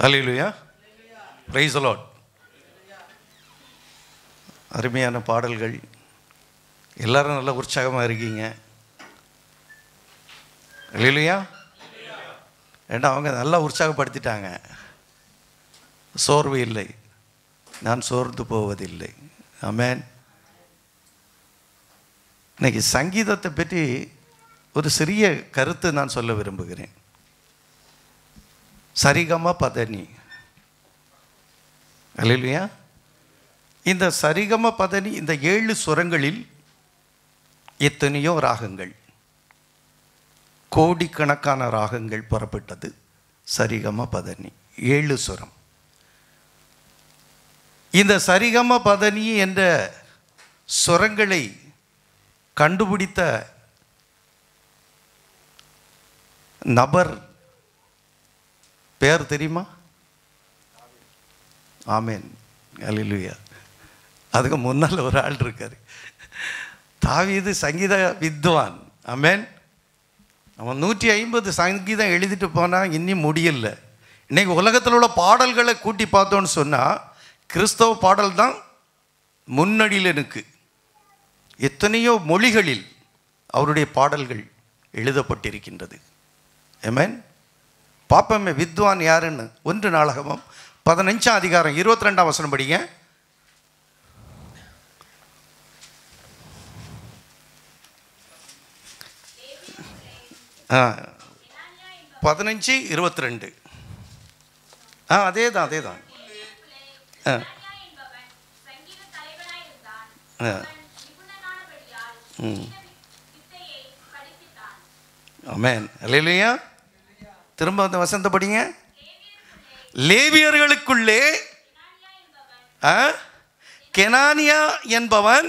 Hallelujah praise the lord அருமையான பாடல்கள் எல்லாரும் நல்ல உற்சாகமாக இருக்கீங்க இல்லையா ஏன்னா அவங்க நல்லா உற்சாகப்படுத்திட்டாங்க சோர்வு இல்லை நான் சோர்ந்து போவதில்லை ஆமென் இன்னைக்கு சங்கீதத்தை பற்றி ஒரு சிறிய கருத்து நான் சொல்ல விரும்புகிறேன் சரிகம பதனி அல்லையா இந்த சரிகம பதனி இந்த ஏழு சுரங்களில் எத்தனையோ ராகங்கள் கோடிக்கணக்கான ராகங்கள் புறப்பட்டது சரிகம பதனி ஏழு சுரம் இந்த சரிகம பதனி என்ற சுரங்களை கண்டுபிடித்த நபர் பேர் தெரியுமா ஆமேன் அல்லேலூயா அதுக்கு முன்னால் ஒரு ஆள் இருக்கார் தாவீது சங்கீத வித்வான் ஆமேன் அவன் நூற்றி ஐம்பது சங்கீதம் எழுதிட்டு போனால் இன்னும் முடியல இன்னைக்கு உலகத்தில் உள்ள பாடல்களை கூட்டி பார்த்தோன்னு சொன்னால் கிறிஸ்தவ பாடல் தான் முன்னணியில் இருக்கு எத்தனையோ மொழிகளில் அவருடைய பாடல்கள் எழுதப்பட்டிருக்கின்றது ஏமேன் பாப்பமே வித்வான் யாருன்னு ஒன்று நாடகமும் பதினஞ்சாம் அதிகாரம் இருபத்தி ரெண்டாம் வசனம் படிங்க ஆ பதினஞ்சு இருபத்தி ரெண்டு ஆ அதே தான் அதே தான் ஆ என்பவன் சங்கீத தலைவனாயிருந்தான் ஆ அவன் நிபுணனானபடியால் ம் வித்தையை படிப்பித்தான் ஆமென் அல்லேலூயா திரும்ப அந்த வசந்த படிங்க லேவியர்களுக்குள்ளே ஆ? கெனானியா என்பவன்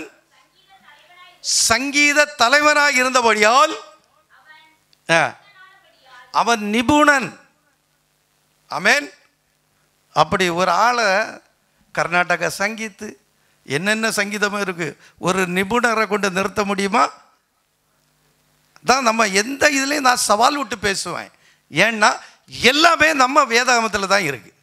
சங்கீத தலைவனாய் இருந்தபடியால் ஆ, அவன் நிபுணன் ஆமென் அப்படி ஒரு ஆளை கர்நாடக சங்கீத்து என்னென்ன சங்கீதமும் இருக்கு ஒரு நிபுணரை கொண்டு நிறுத்த முடியுமா தான் நம்ம எந்த இதுலேயும் நான் சவால் விட்டு பேசுவேன் ஏன்னா எல்லாமே நம்ம வேதாகமத்தில் தான் இருக்கு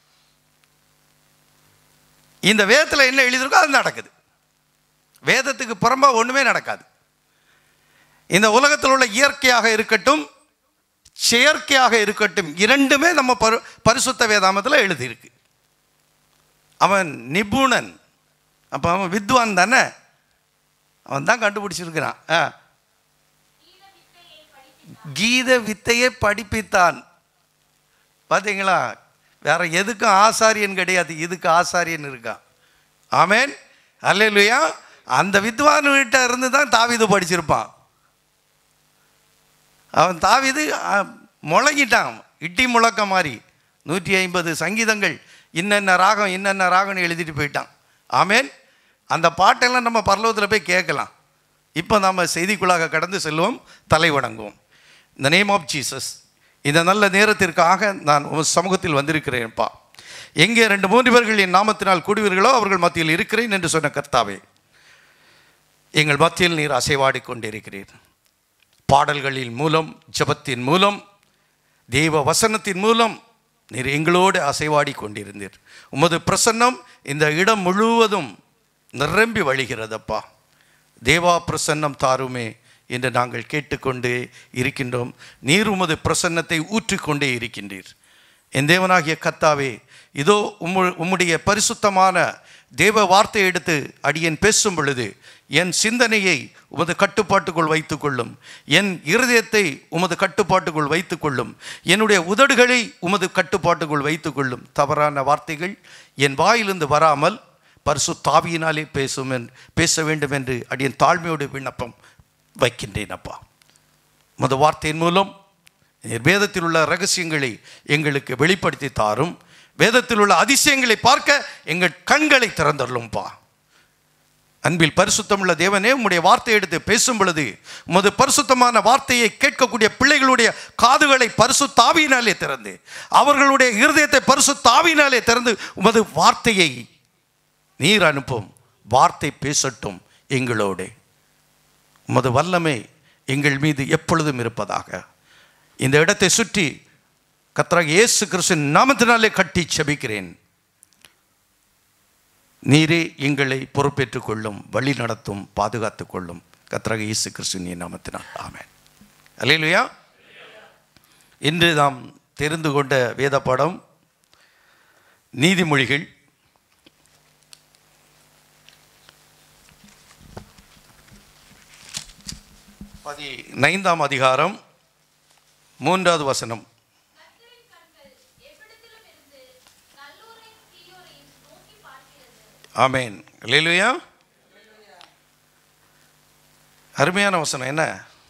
இந்த வேதத்தில் என்ன எழுதியிருக்கோ அது நடக்குது வேதத்துக்கு புறம்பா ஒன்றுமே நடக்காது இந்த உலகத்தில் உள்ள இயற்கையாக இருக்கட்டும் செயற்கையாக இருக்கட்டும் இரண்டுமே நம்ம பரு பரிசுத்த வேதாமத்தில் எழுதியிருக்கு அவன் நிபுணன் அப்போ அவன் வித்வான் தானே அவன் தான் கண்டுபிடிச்சிருக்கிறான் ஆ கீத வித்தையை படிப்பித்தான் பார்த்தீங்களா வேற எதுக்கும் ஆசாரியன் கிடையாது இதுக்கு ஆசாரியன் இருக்கான் ஆமேன் அல்லேலூயா அந்த வித்வான் கிட்ட இருந்து தான் தாவிது படிச்சிருப்பான் அவன் தாவிது ஆ, முழங்கிட்டான் இட்டி முழக்க மாதிரி நூற்றி ஐம்பது சங்கீதங்கள் இன்னென்ன ராகம் இன்னென்ன ராகம்னு எழுதிட்டு போயிட்டான் ஆமேன் அந்த பாட்டெல்லாம் நம்ம பரலோகத்தில் போய் கேட்கலாம் இப்போ நம்ம செய்திக்குள்ளாக கடந்து செல்வோம் தலை வணங்குவோம் இந்த நேம் ஆஃப் ஜீசஸ் இந்த நல்ல நேரத்திற்காக நான் உன் சமூகத்தில் வந்திருக்கிறேன்ப்பா எங்கே ரெண்டு மூன்று பேர்கள் என் நாமத்தினால் கூடுவீர்களோ அவர்கள் மத்தியில் இருக்கிறேன் என்று சொன்ன கர்த்தாவே எங்கள் மத்தியில் நீர் அசைவாடி கொண்டிருக்கிறீர் பாடல்களின் மூலம் ஜெபத்தின் மூலம் தெய்வ வசனத்தின் மூலம் நீர் எங்களோடு அசைவாடி கொண்டிருந்தீர் உமது பிரசன்னம் இந்த இடம் முழுவதும் நிரம்பி வழிகிறதப்பா தேவா பிரசன்னம் தாருமே என்று நாங்கள் கேட்டுக்கொண்டே இருக்கின்றோம் நீர் உமது பிரசன்னத்தை ஊற்றிக்கொண்டே இருக்கின்றீர் என் தேவனாகிய கத்தாவே இதோ உம்மு உம்முடைய பரிசுத்தமான தேவ வார்த்தையை எடுத்து அடியேன் பேசும் பொழுது என் சிந்தனையை உமது கட்டுப்பாட்டுக்குள் வைத்துக்கொள்ளும் என் இருதயத்தை உமது கட்டுப்பாட்டுக்குள் வைத்துக்கொள்ளும் என்னுடைய உதடுகளை உமது கட்டுப்பாட்டுக்குள் வைத்துக்கொள்ளும் தவறான வார்த்தைகள் என் வாயிலிருந்து வராமல் பரிசு தாவியினாலே பேசும் என் பேச வேண்டும் என்று அடியன் தாழ்மையோடு விண்ணப்பம் வைக்கின்றேன் அப்பா உமது வார்த்தையின் மூலம் நீர் வேதத்தில் உள்ள ரகசியங்களை எங்களுக்கு வெளிப்படுத்தி தாரும் வேதத்தில் உள்ள அதிசயங்களை பார்க்க எங்கள் கண்களை திறந்தருளும்பா அன்பில் பரிசுத்தமுள்ள தேவனே உம்முடைய வார்த்தையை எடுத்து பேசும் பொழுது உமது பரிசுத்தமான வார்த்தையை கேட்கக்கூடிய பிள்ளைகளுடைய காதுகளை பரிசு தாவியினாலே திறந்து அவர்களுடைய இருதயத்தை பரிசு தாவியினாலே திறந்து உமது வார்த்தையை நீர் அனுப்பும் வார்த்தை பேசட்டும் எங்களோடு உமது வல்லமை எங்கள் மீது எப்பொழுதும் இருப்பதாக இந்த இடத்தை சுற்றி கர்த்தராக இயேசு கிறிஸ்து நாமத்தினாலே கட்டி செபிக்கிறேன் நீரே எங்களை பொறுப்பேற்றுக் கொள்ளும் வழி நடத்தும் பாதுகாத்துக் கொள்ளும் கர்த்தராக இயேசு கிறிஸ்து நீ நாமத்தினால் ஆமென் அல்லேலூயா இன்று நாம் தெரிந்து கொண்ட வேத பாடம் நீதிமொழிகள் பதினைந்தாம் அதிகாரம் மூன்றாவது வசனம் கர்த்தரின் கண்கள் எவ்விடத்திலும் இருந்து நல்லோரையும் தீயோரையும் நோக்கி பார்க்கிறது ஆமேன் அல்லேலூயா அருமையான வசனம் என்ன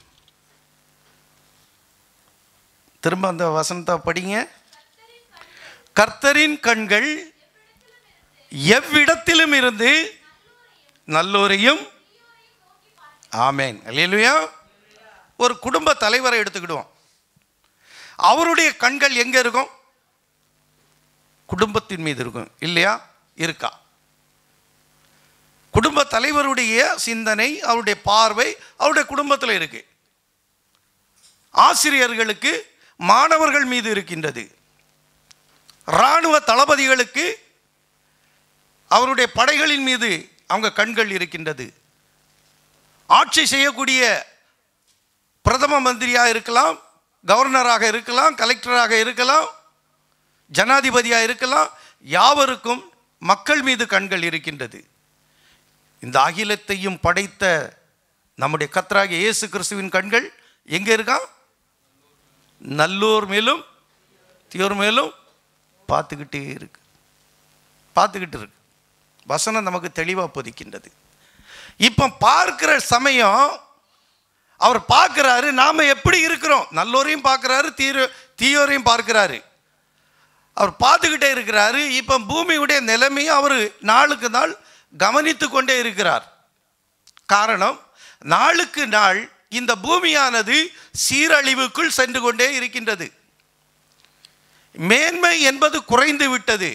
திரும்ப அந்த வசனத்தை படிங்க கர்த்தரின் கண்கள் எவ்விடத்திலும் இருந்து நல்லோரையும் ஆமேன் அல்லேலூயா ஒரு குடும்ப தலைவரை எடுத்துக்கிடுவோம் அவருடைய கண்கள் எங்கே இருக்கும் குடும்பத்தின் மீது இருக்கும் இல்லையா இருக்கா குடும்ப தலைவருடைய சிந்தனை அவருடைய பார்வை அவருடைய குடும்பத்தில் இருக்கு ஆசிரியர்களுக்கு மாணவர்கள் மீது இருக்கின்றது இராணுவ தளபதிகளுக்கு அவருடைய படைகளின் மீது அவங்க கண்கள் இருக்கின்றது ஆட்சி செய்யக்கூடிய பிரதம மந்திரியாக இருக்கலாம் கவர்னராக இருக்கலாம் கலெக்டராக இருக்கலாம் ஜனாதிபதியாக இருக்கலாம் யாவருக்கும் மக்கள் மீது கண்கள் இருக்கின்றது இந்த அகிலத்தையும் படைத்த நம்முடைய கர்த்தராகிய இயேசு கிறிஸ்துவின் கண்கள் எங்கே இருக்கான் நல்லோர் மேலும் தீயோர் மேலும் பார்த்துக்கிட்டே இருக்கு பார்த்துக்கிட்டு இருக்கு வசனம் நமக்கு தெளிவாக பொதிக்கின்றது இப்போ பார்க்கிற சமயம் அவர் பார்க்குறாரு நாம் எப்படி இருக்கிறோம் நல்லோரையும் பார்க்குறாரு தீர தீயோரையும் பார்க்குறாரு அவர் பார்த்துக்கிட்டே இருக்கிறாரு இப்போ பூமியுடைய நிலைமையை அவர் நாளுக்கு நாள் கவனித்து கொண்டே இருக்கிறார் காரணம் நாளுக்கு நாள் இந்த பூமியானது சீரழிவுக்குள் சென்று கொண்டே இருக்கின்றது மேன்மை என்பது குறைந்து விட்டது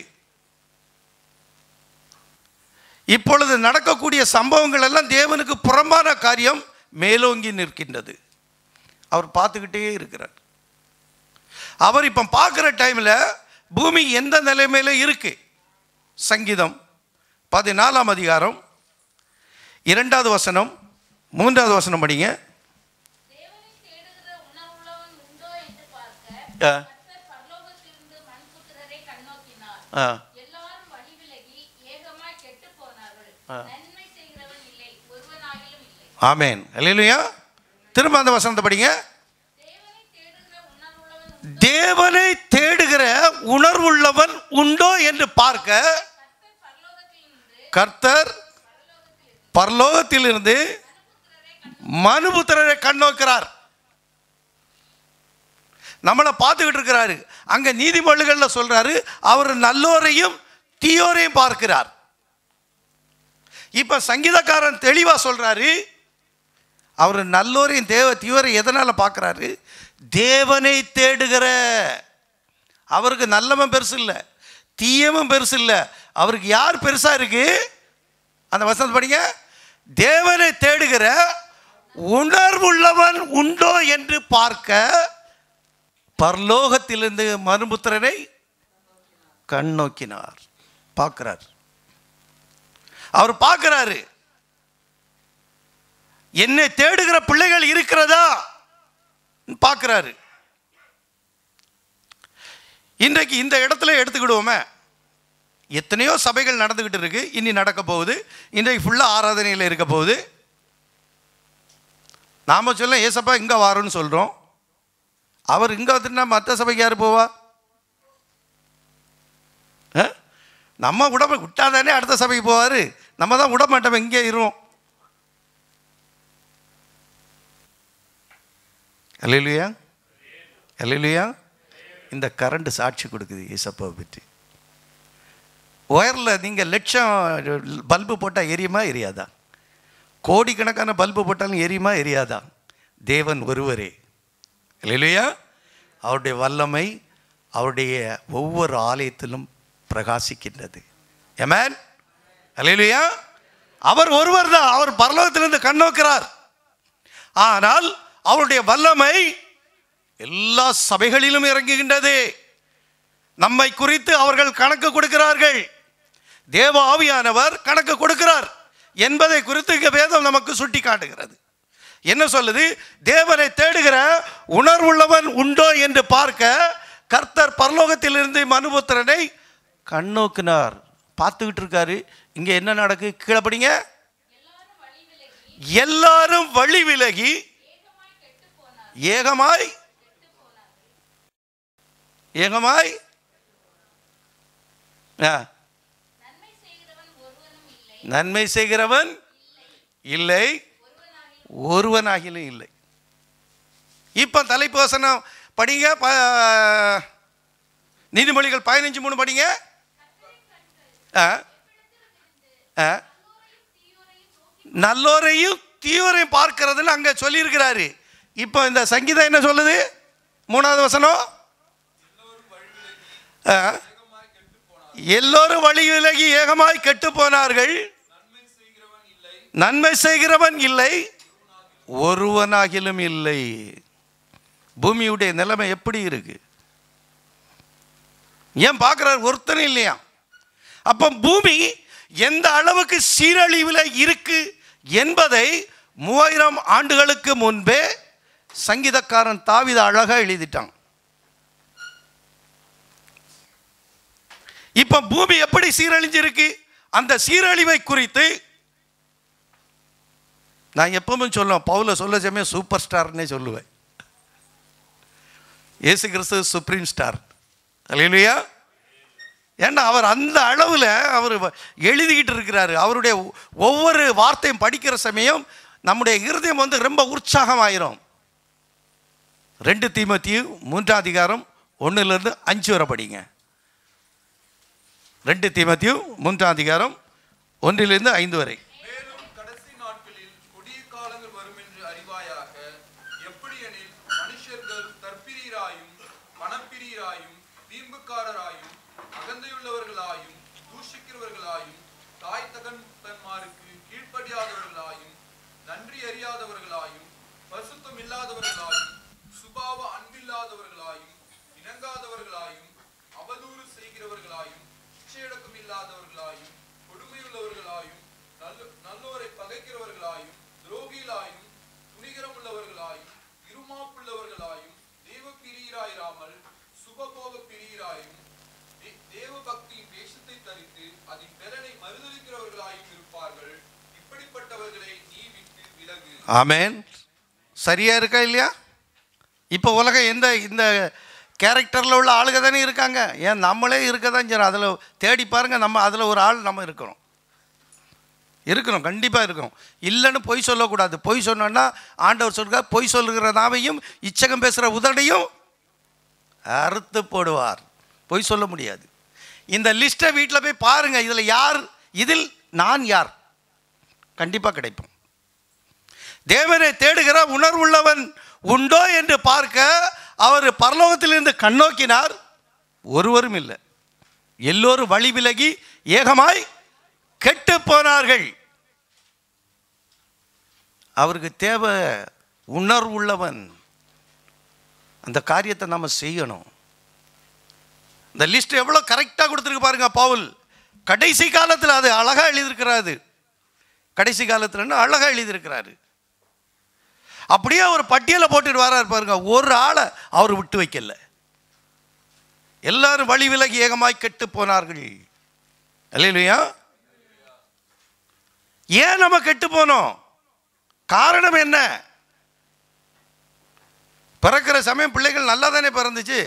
இப்பொழுது நடக்கக்கூடிய சம்பவங்கள் எல்லாம் தேவனுக்கு புறம்பான காரியம் மேலோங்கி நிற்கின்றது அவர் பார்த்துக்கிட்டே இருக்கிறார் அவர் இப்போ பார்க்குற டைமில் பூமி எந்த நிலைமையில இருக்கு சங்கீதம் பதினாலாம் அதிகாரம் இரண்டாவது வசனம் மூன்றாவது வசனம் படிங்க தேவனை தேடுகிற உணர்வுள்ளவன் உண்டோ என்று பார்க்க ஆ, கர்த்தர் பரலோகத்திலிருந்து மண்புத்திரரை கண்ணோக்கினார் ஆ, எல்லாரும் வழி விலகி ஏகமாய் கெட்டுப் போனார்கள் ஆ. நன்மை செய்கிறவன் இல்லை ஒருவனாகிலும் இல்லை ஆமேன் அல்லேலூயா திரும்ப அந்த வசனத்தை படிங்க தேவனை தேடுகிற உணர்வுள்ளவன் தேவனை தேடுகிற உணர்வுள்ளவன் உண்டோ என்று பார்க்க கர்த்தர் கர்த்தர் பரலோகத்திலிருந்து பரலோகத்திலிருந்து மனுபுத்திரரை கண்ணோக்கிறார் நம்மளை பார்த்துக்கிட்டு இருக்கிறாரு அங்க நீதிமொழிகளில் சொல்றாரு அவர் நல்லோரையும் தீயோரையும் பார்க்கிறார் இப்ப சங்கீதக்காரன் தெளிவா சொல்றாரு அவர் நல்லோரையும் தேவ தீயோரை எதனால பார்க்கறாரு தேவனை தேடுகிற அவருக்கு நல்லவன் பெருசு இல்லை தீயவன் பெருசு இல்லை அவருக்கு யார் பெருசா இருக்கு அந்த வசனத்தை படிங்க தேவனை தேடுகிற உணர்வுள்ளவன் உண்டோ என்று பார்க்க பரலோகத்திலிருந்து மனுபுத்திரனை கண்ணோக்கினார் பார்க்கிறார் அவர் பார்க்கிறாரு என்னை தேடுகிற பிள்ளைகள் இருக்கிறதா பார்க்கிறாரு இன்றைக்கு இந்த இடத்துல எடுத்துக்கிடுவோமே எத்தனையோ சபைகள் நடந்துக்கிட்டு இருக்கு இனி நடக்க போகுது இன்றைக்கு ஃபுல்லாக ஆராதனையில் இருக்க போகுது நாம் சொல்ல ஏசப்பா இங்கே வாரோன்னு சொல்கிறோம் அவர் இங்கே வந்துட்டுனா மற்ற சபைக்கு யார் போவா ஆ? நம்ம விட விட்டாதானே அடுத்த சபைக்கு போவார் நம்ம தான் விட மாட்டோம் இங்கே இருவோம் அல்லையா அல்லையா இந்த கரண்ட் சாட்சி கொடுக்குது ஏசப்பாவை பற்றி ஒயரில் நீங்கள் லட்சம் பல்பு போட்டால் எரியுமா எரியாதா கோடிக்கணக்கான பல்பு போட்டாலும் எரியுமா எரியாதா தேவன் ஒருவரே இல்லையா அவருடைய வல்லமை அவருடைய ஒவ்வொரு ஆலயத்திலும் பிரகாசிக்கின்றது எமேன் அல்லையா அவர் ஒருவர் தான் அவர் பரலோகத்திலிருந்து கண்ணோக்கிறார் ஆனால் அவருடைய வல்லமை எல்லா சபைகளிலும் இறங்குகின்றது நம்மை குறித்து அவர்கள் கணக்கு கொடுக்கிறார்கள் தேவ ஆவியானவர் கணக்கு கொடுக்கிறார் என்பதை குறித்து இங்க வேதம் நமக்கு சுட்டி காட்டுகிறது என்ன சொல்லுது தேவனை தேடுகிற உணர்வுள்ளவன் உண்டோ என்று பார்க்க கர்த்தர் பரலோகத்திலிருந்து மனுபுத்திரனை கண்ணோக்கினார் பார்த்துக்கிட்டு இருக்காரு இங்க என்ன நடக்கு கீழே படிங்க எல்லாரும் வழி விலகி ஏகமாய் ஏகமாய் ஆ, நன்மை செய்கிறவன் ஒருவனும் இல்லை நன்மை செய்கிறவன் இல்லை ஒருவனாகிலும் இல்லை இப்போ தலைப்பு வசனம் படிங்க ப- நீதிமொழிகள் பதினஞ்சு மூணு படிங்க ஆ ஆ நல்லோரையும் தீயோரையும் பார்க்கிறதுன்னு அங்கே சொல்லியிருக்கிறாரு இப்போ இந்த சங்கீதம் என்ன சொல்லுது மூணாவது வசனம் ஆ. எல்லோரும் வழி விலகி ஏகமாய் கெட்டு போனார்கள் நன்மை செய்கிறவன் இல்லை ஒருவனாகிலும் இல்லை பூமியுடைய நிலைமை எப்படி இருக்கு ஏன் பார்க்குறார் ஒருத்தனும் இல்லையா அப்போ பூமி எந்த அளவுக்கு சீரழிவில் இருக்கு என்பதை மூவாயிரம் ஆண்டுகளுக்கு முன்பே சங்கீதக்காரன் தாவித அழகா எழுதிட்டான் இப்ப பூமி எப்படி சீரழிஞ்சிருக்கு அந்த சீரழிவை குறித்து நான் எப்பவுமே சொல்லுவேன் பவுல சொல்ல சமயம் சூப்பர் ஸ்டார்னே சொல்லுவேன் இயேசு கிறிஸ்து சுப்ரீம் ஸ்டார் அல்லையா ஏன்னா அவர் அந்த அளவில் அவர் வ- எழுதிக்கிட்டு இருக்கிறாரு அவருடைய ஒ- ஒவ்வொரு வார்த்தையும் படிக்கிற சமயம் நம்முடைய இருதயம் வந்து ரொம்ப உற்சாகமாயிரும் ரெண்டு தீமத்தியும் மூன்றாம் அதிகாரம் ஒன்றுலேருந்து அஞ்சு வரை படிங்க ரெண்டு தீமத்தியும் மூன்றாம் அதிகாரம் ஒன்றிலிருந்து ஐந்து வரை மேலும் கடைசி நாட்களில் கொடிய காலங்கள் வரும் என்று அறிவாயாக எப்படியெனில் மனுஷர்கள் தற்பிரியராயும் பணப்பிரியராயும் வீம்புக்காரராயும் அகந்தையுள்ளவர்களாயும் தூஷிக்கிறவர்களாயும் தாய் தகன் தன்மாருக்கு கீழ்ப்படியாதவர்களாயும் நன்றி அறியாதவர்களாயும் பரிசுத்தம் இல்லாதவர்களாயும் சுபாவ அன்பில்லாதவர்களாயும் இணங்காதவர்களாயும் அவதூறு செய்கிறவர்களாயும் இச்சையடக்கம் இல்லாதவர்களாயும் கொடுமையுள்ளவர்களாயும் நல்ல நல்லோரை பகைக்கிறவர்களாயும் துரோகிகளாயும் துணிகரம் உள்ளவர்களாயும் இருமாப்புள்ளவர்களாயும் தேவ பிரியராயிராமல் சுபபோக பிரியராயும் தே- தேவ பக்தியின் வேஷத்தை தரித்து அதன் பலனை மறுதளிக்கிறவர்களாயும் இருப்பார்கள் இப்படிப்பட்டவர்களை நீ விட்டு விலகு ஆமென் சரியா இருக்கா இல்லையா இப்போ உலகம் எந்த இந்த கேரக்டரில் உள்ள ஆளுக தானே இருக்காங்க ஏன் நம்மளே இருக்க தான் சரி அதில் தேடி பாருங்க நம்ம அதில் ஒரு ஆள் நம்ம இருக்கிறோம் இருக்கிறோம் கண்டிப்பாக இருக்கிறோம் இல்லைன்னு பொய் சொல்லக்கூடாது பொய் சொன்னோன்னா ஆண்டவர் சொல்கிறார் பொய் சொல்லுகிற நாவையும் இச்சகம் பேசுகிற உதடையும் அறுத்து போடுவார் பொய் சொல்ல முடியாது இந்த லிஸ்ட்டை வீட்டில் போய் பாருங்கள் இதில் யார் இதில் நான் யார் கண்டிப்பாக கிடைப்போம் தேவனை தேடுகிற உணர்வுள்ளவன் உண்டோ என்று பார்க்க அவர் பரலோகத்திலிருந்து கண்ணோக்கினார் ஒருவரும் இல்லை எல்லோரும் வழி விலகி ஏகமாய் கெட்டு போனார்கள் அவருக்கு தேவை உணர்வுள்ளவன் அந்த காரியத்தை நம்ம செய்யணும் இந்த லிஸ்ட் எவ்வளோ கரெக்டாக கொடுத்துருக்கு பாருங்க பவுல் கடைசி காலத்தில் அது அழகாக எழுதியிருக்கிறாரு கடைசி காலத்துலன்னு அழகாக எழுதியிருக்கிறாரு அப்படியே ஒரு பட்டியலை போட்டுட்டு வராரு பாருங்க ஒரு ஆளை அவர் விட்டு வைக்கல எல்லாரும் வழி விலகி ஏகமாய் கெட்டு போனார்கள் இல்லையா ஏன் நம்ம கெட்டு போனோம் காரணம் என்ன பிறக்கிற சமயம் பிள்ளைகள் நல்லா தானே பிறந்துச்சு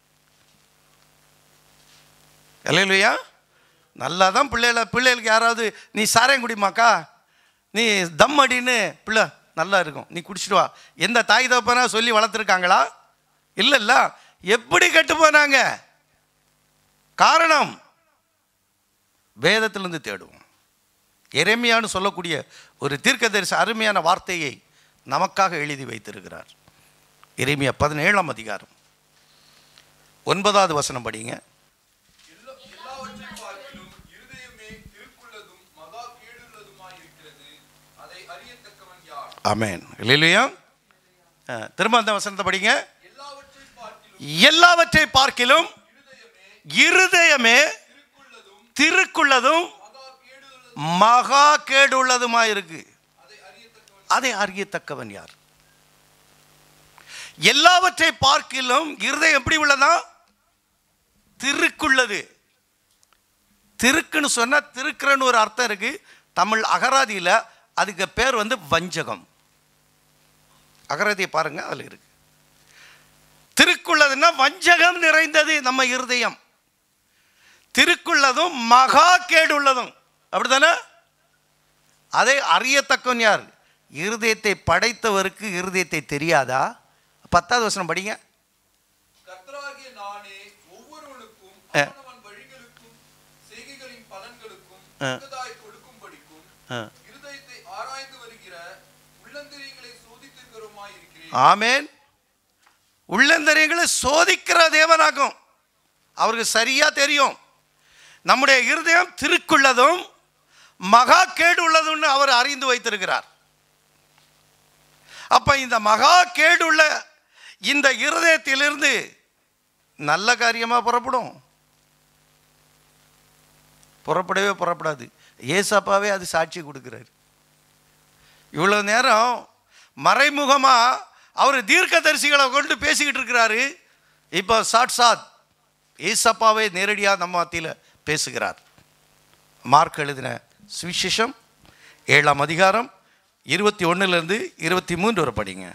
இல்லையா நல்லா தான் பிள்ளைகள பிள்ளைகளுக்கு யாராவது நீ சாராயம் குடிமாக்கா நீ தம் அடின்னு பிள்ளை நல்லா இருக்கும் நீ குடிச்சிட்டு வா எந்த தாய் தப்பனா சொல்லி வளர்த்துருக்காங்களா இல்லைல்ல எப்படி கெட்டு போனாங்க காரணம் வேதத்திலிருந்து தேடுவோம் எரேமியான்னு சொல்லக்கூடிய ஒரு தீர்க்கதரிசி அருமையான வார்த்தையை நமக்காக எழுதி வைத்திருக்கிறார் எரேமியா பதினேழாம் அதிகாரம் ஒன்பதாவது வசனம் படிங்க எல்லா- எல்லாவற்றை பார்க்கிலும் இருதயமே திருக்குள்ளதும் மகா கேடுள்ளதுமாய் இருக்கிறது அதை அறியத்தக்கவன் யார் ஆமென் இல்லையா திரும்ப அந்த வசனத்தை படிங்க எல்லாவற்றை பார்க்கிலும் எல்லாவற்றை பார்க்கிலும் இருதயமே திருக்குள்ளதும் மகா கேடுள்ளதுமா இருக்கு அதை அறியத்தக்கவன் யார் எல்லாவற்றை பார்க்கிலும் இருதயம் எப்படி உள்ளதா திருக்குள்ளது திருக்குன்னு சொன்னா திருக்குறன்னு ஒரு அர்த்தம் இருக்கு தமிழ் அகராதியில அதுக்கு பேர் வந்து வஞ்சகம் அகராதியை பாருங்க அதுல இருக்கு திருக்குள்ளதுன்னா வஞ்சகம் நிறைந்தது நம்ம இருதயம் திருக்குள்ளதும் மகா கேடுள்ளதும் அப்படித்தானே அதை அறியத்தக்கவன் யார் இருதயத்தை படைத்தவருக்கு இருதயத்தை தெரியாதா பத்தாவது வசனம் படிங்க கர்த்தராகிய நானே ஒவ்வொருவனுக்கும் ஆ. அவனவன் வழிகளுக்கும் செய்கைகளின் பலன்களுக்கும் ஆ. தக்கதாய் கொடுக்கும்படிக்கும் ஆ. இருதயத்தை ஆராய்ந்து வருகிற உள்ளந்தரியங்களை சோதித்திருக்கிறோமாய் இருக்கிறேன் ஆமேன் உள்ளந்தரியங்களை சோதிக்கிற தேவனாகும் அவருக்கு சரியா தெரியும் நம்முடைய இருதயம் திருக்குள்ளதும் மகா கேடு உள்ளதும்னு அவர் அறிந்து வைத்திருக்கிறார் அப்ப இந்த மகா கேடுள்ள இந்த இருதயத்திலிருந்து நல்ல காரியமா புறப்படும் புறப்படவே புறப்படாது ஏசப்பாவே அது சாட்சி கொடுக்கிறார் இவ்வளோ நேரம் மறைமுகமா அவர் தீர்க்கதரிசிகளை கொண்டு பேசிக்கிட்டு இருக்கிறாரு இப்போ சாட்சாத் ஏசப்பாவே நேரடியாக நம்ம மத்தியில் பேசுகிறார் மார்க் எழுதின சுவிசேஷம் ஏழாம் அதிகாரம் இருபத்தி ஒன்றுலேருந்து இருபத்தி மூன்று வரை படிங்க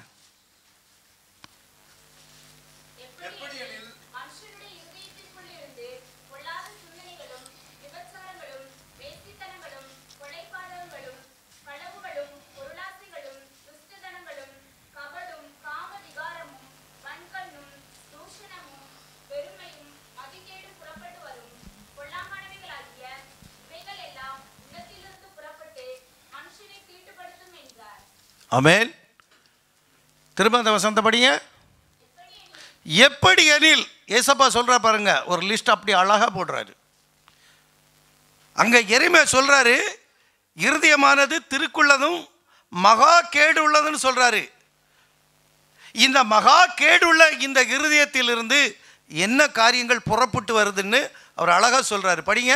எப்படியெனில் மனுஷனுடைய இருதயத்திற்குள்ளிருந்து பொல்லாத சிந்தனைகளும் விபச்சாரங்களும் வேசித்தனங்களும் கொலைபாதகங்களும் களவுகளும் பொருளாசைகளும் துஷ்டதனங்களும் கபடும் காம விகாரமும் வன்கண்ணும் தூஷணமும் பெருமையும் மதிகேடும் புறப்பட்டு வரும் பொல்லாங்கானவைகளாகிய இவைகள் எல்லாம் உள்ளத்திலிருந்து புறப்பட்டு மனுஷனை தீட்டுப்படுத்தும் என்றார் அமேன் திரும்ப அந்த வசந்த படிங்க எப்படி எனில் ஏசப்பா சொல்றா பாருங்க ஒரு லிஸ்ட் அப்படி அழகா போடுறாரு அங்க எருமை சொல்றாரு இருதயமானது திருக்குள்ளதும் மகா கேடு உள்ளதுன்னு சொல்றாரு இந்த மகா கேடுள்ள இந்த இருதயத்திலிருந்து என்ன காரியங்கள் புறப்பட்டு வருதுன்னு அவர் அழகா சொல்றாரு படிங்க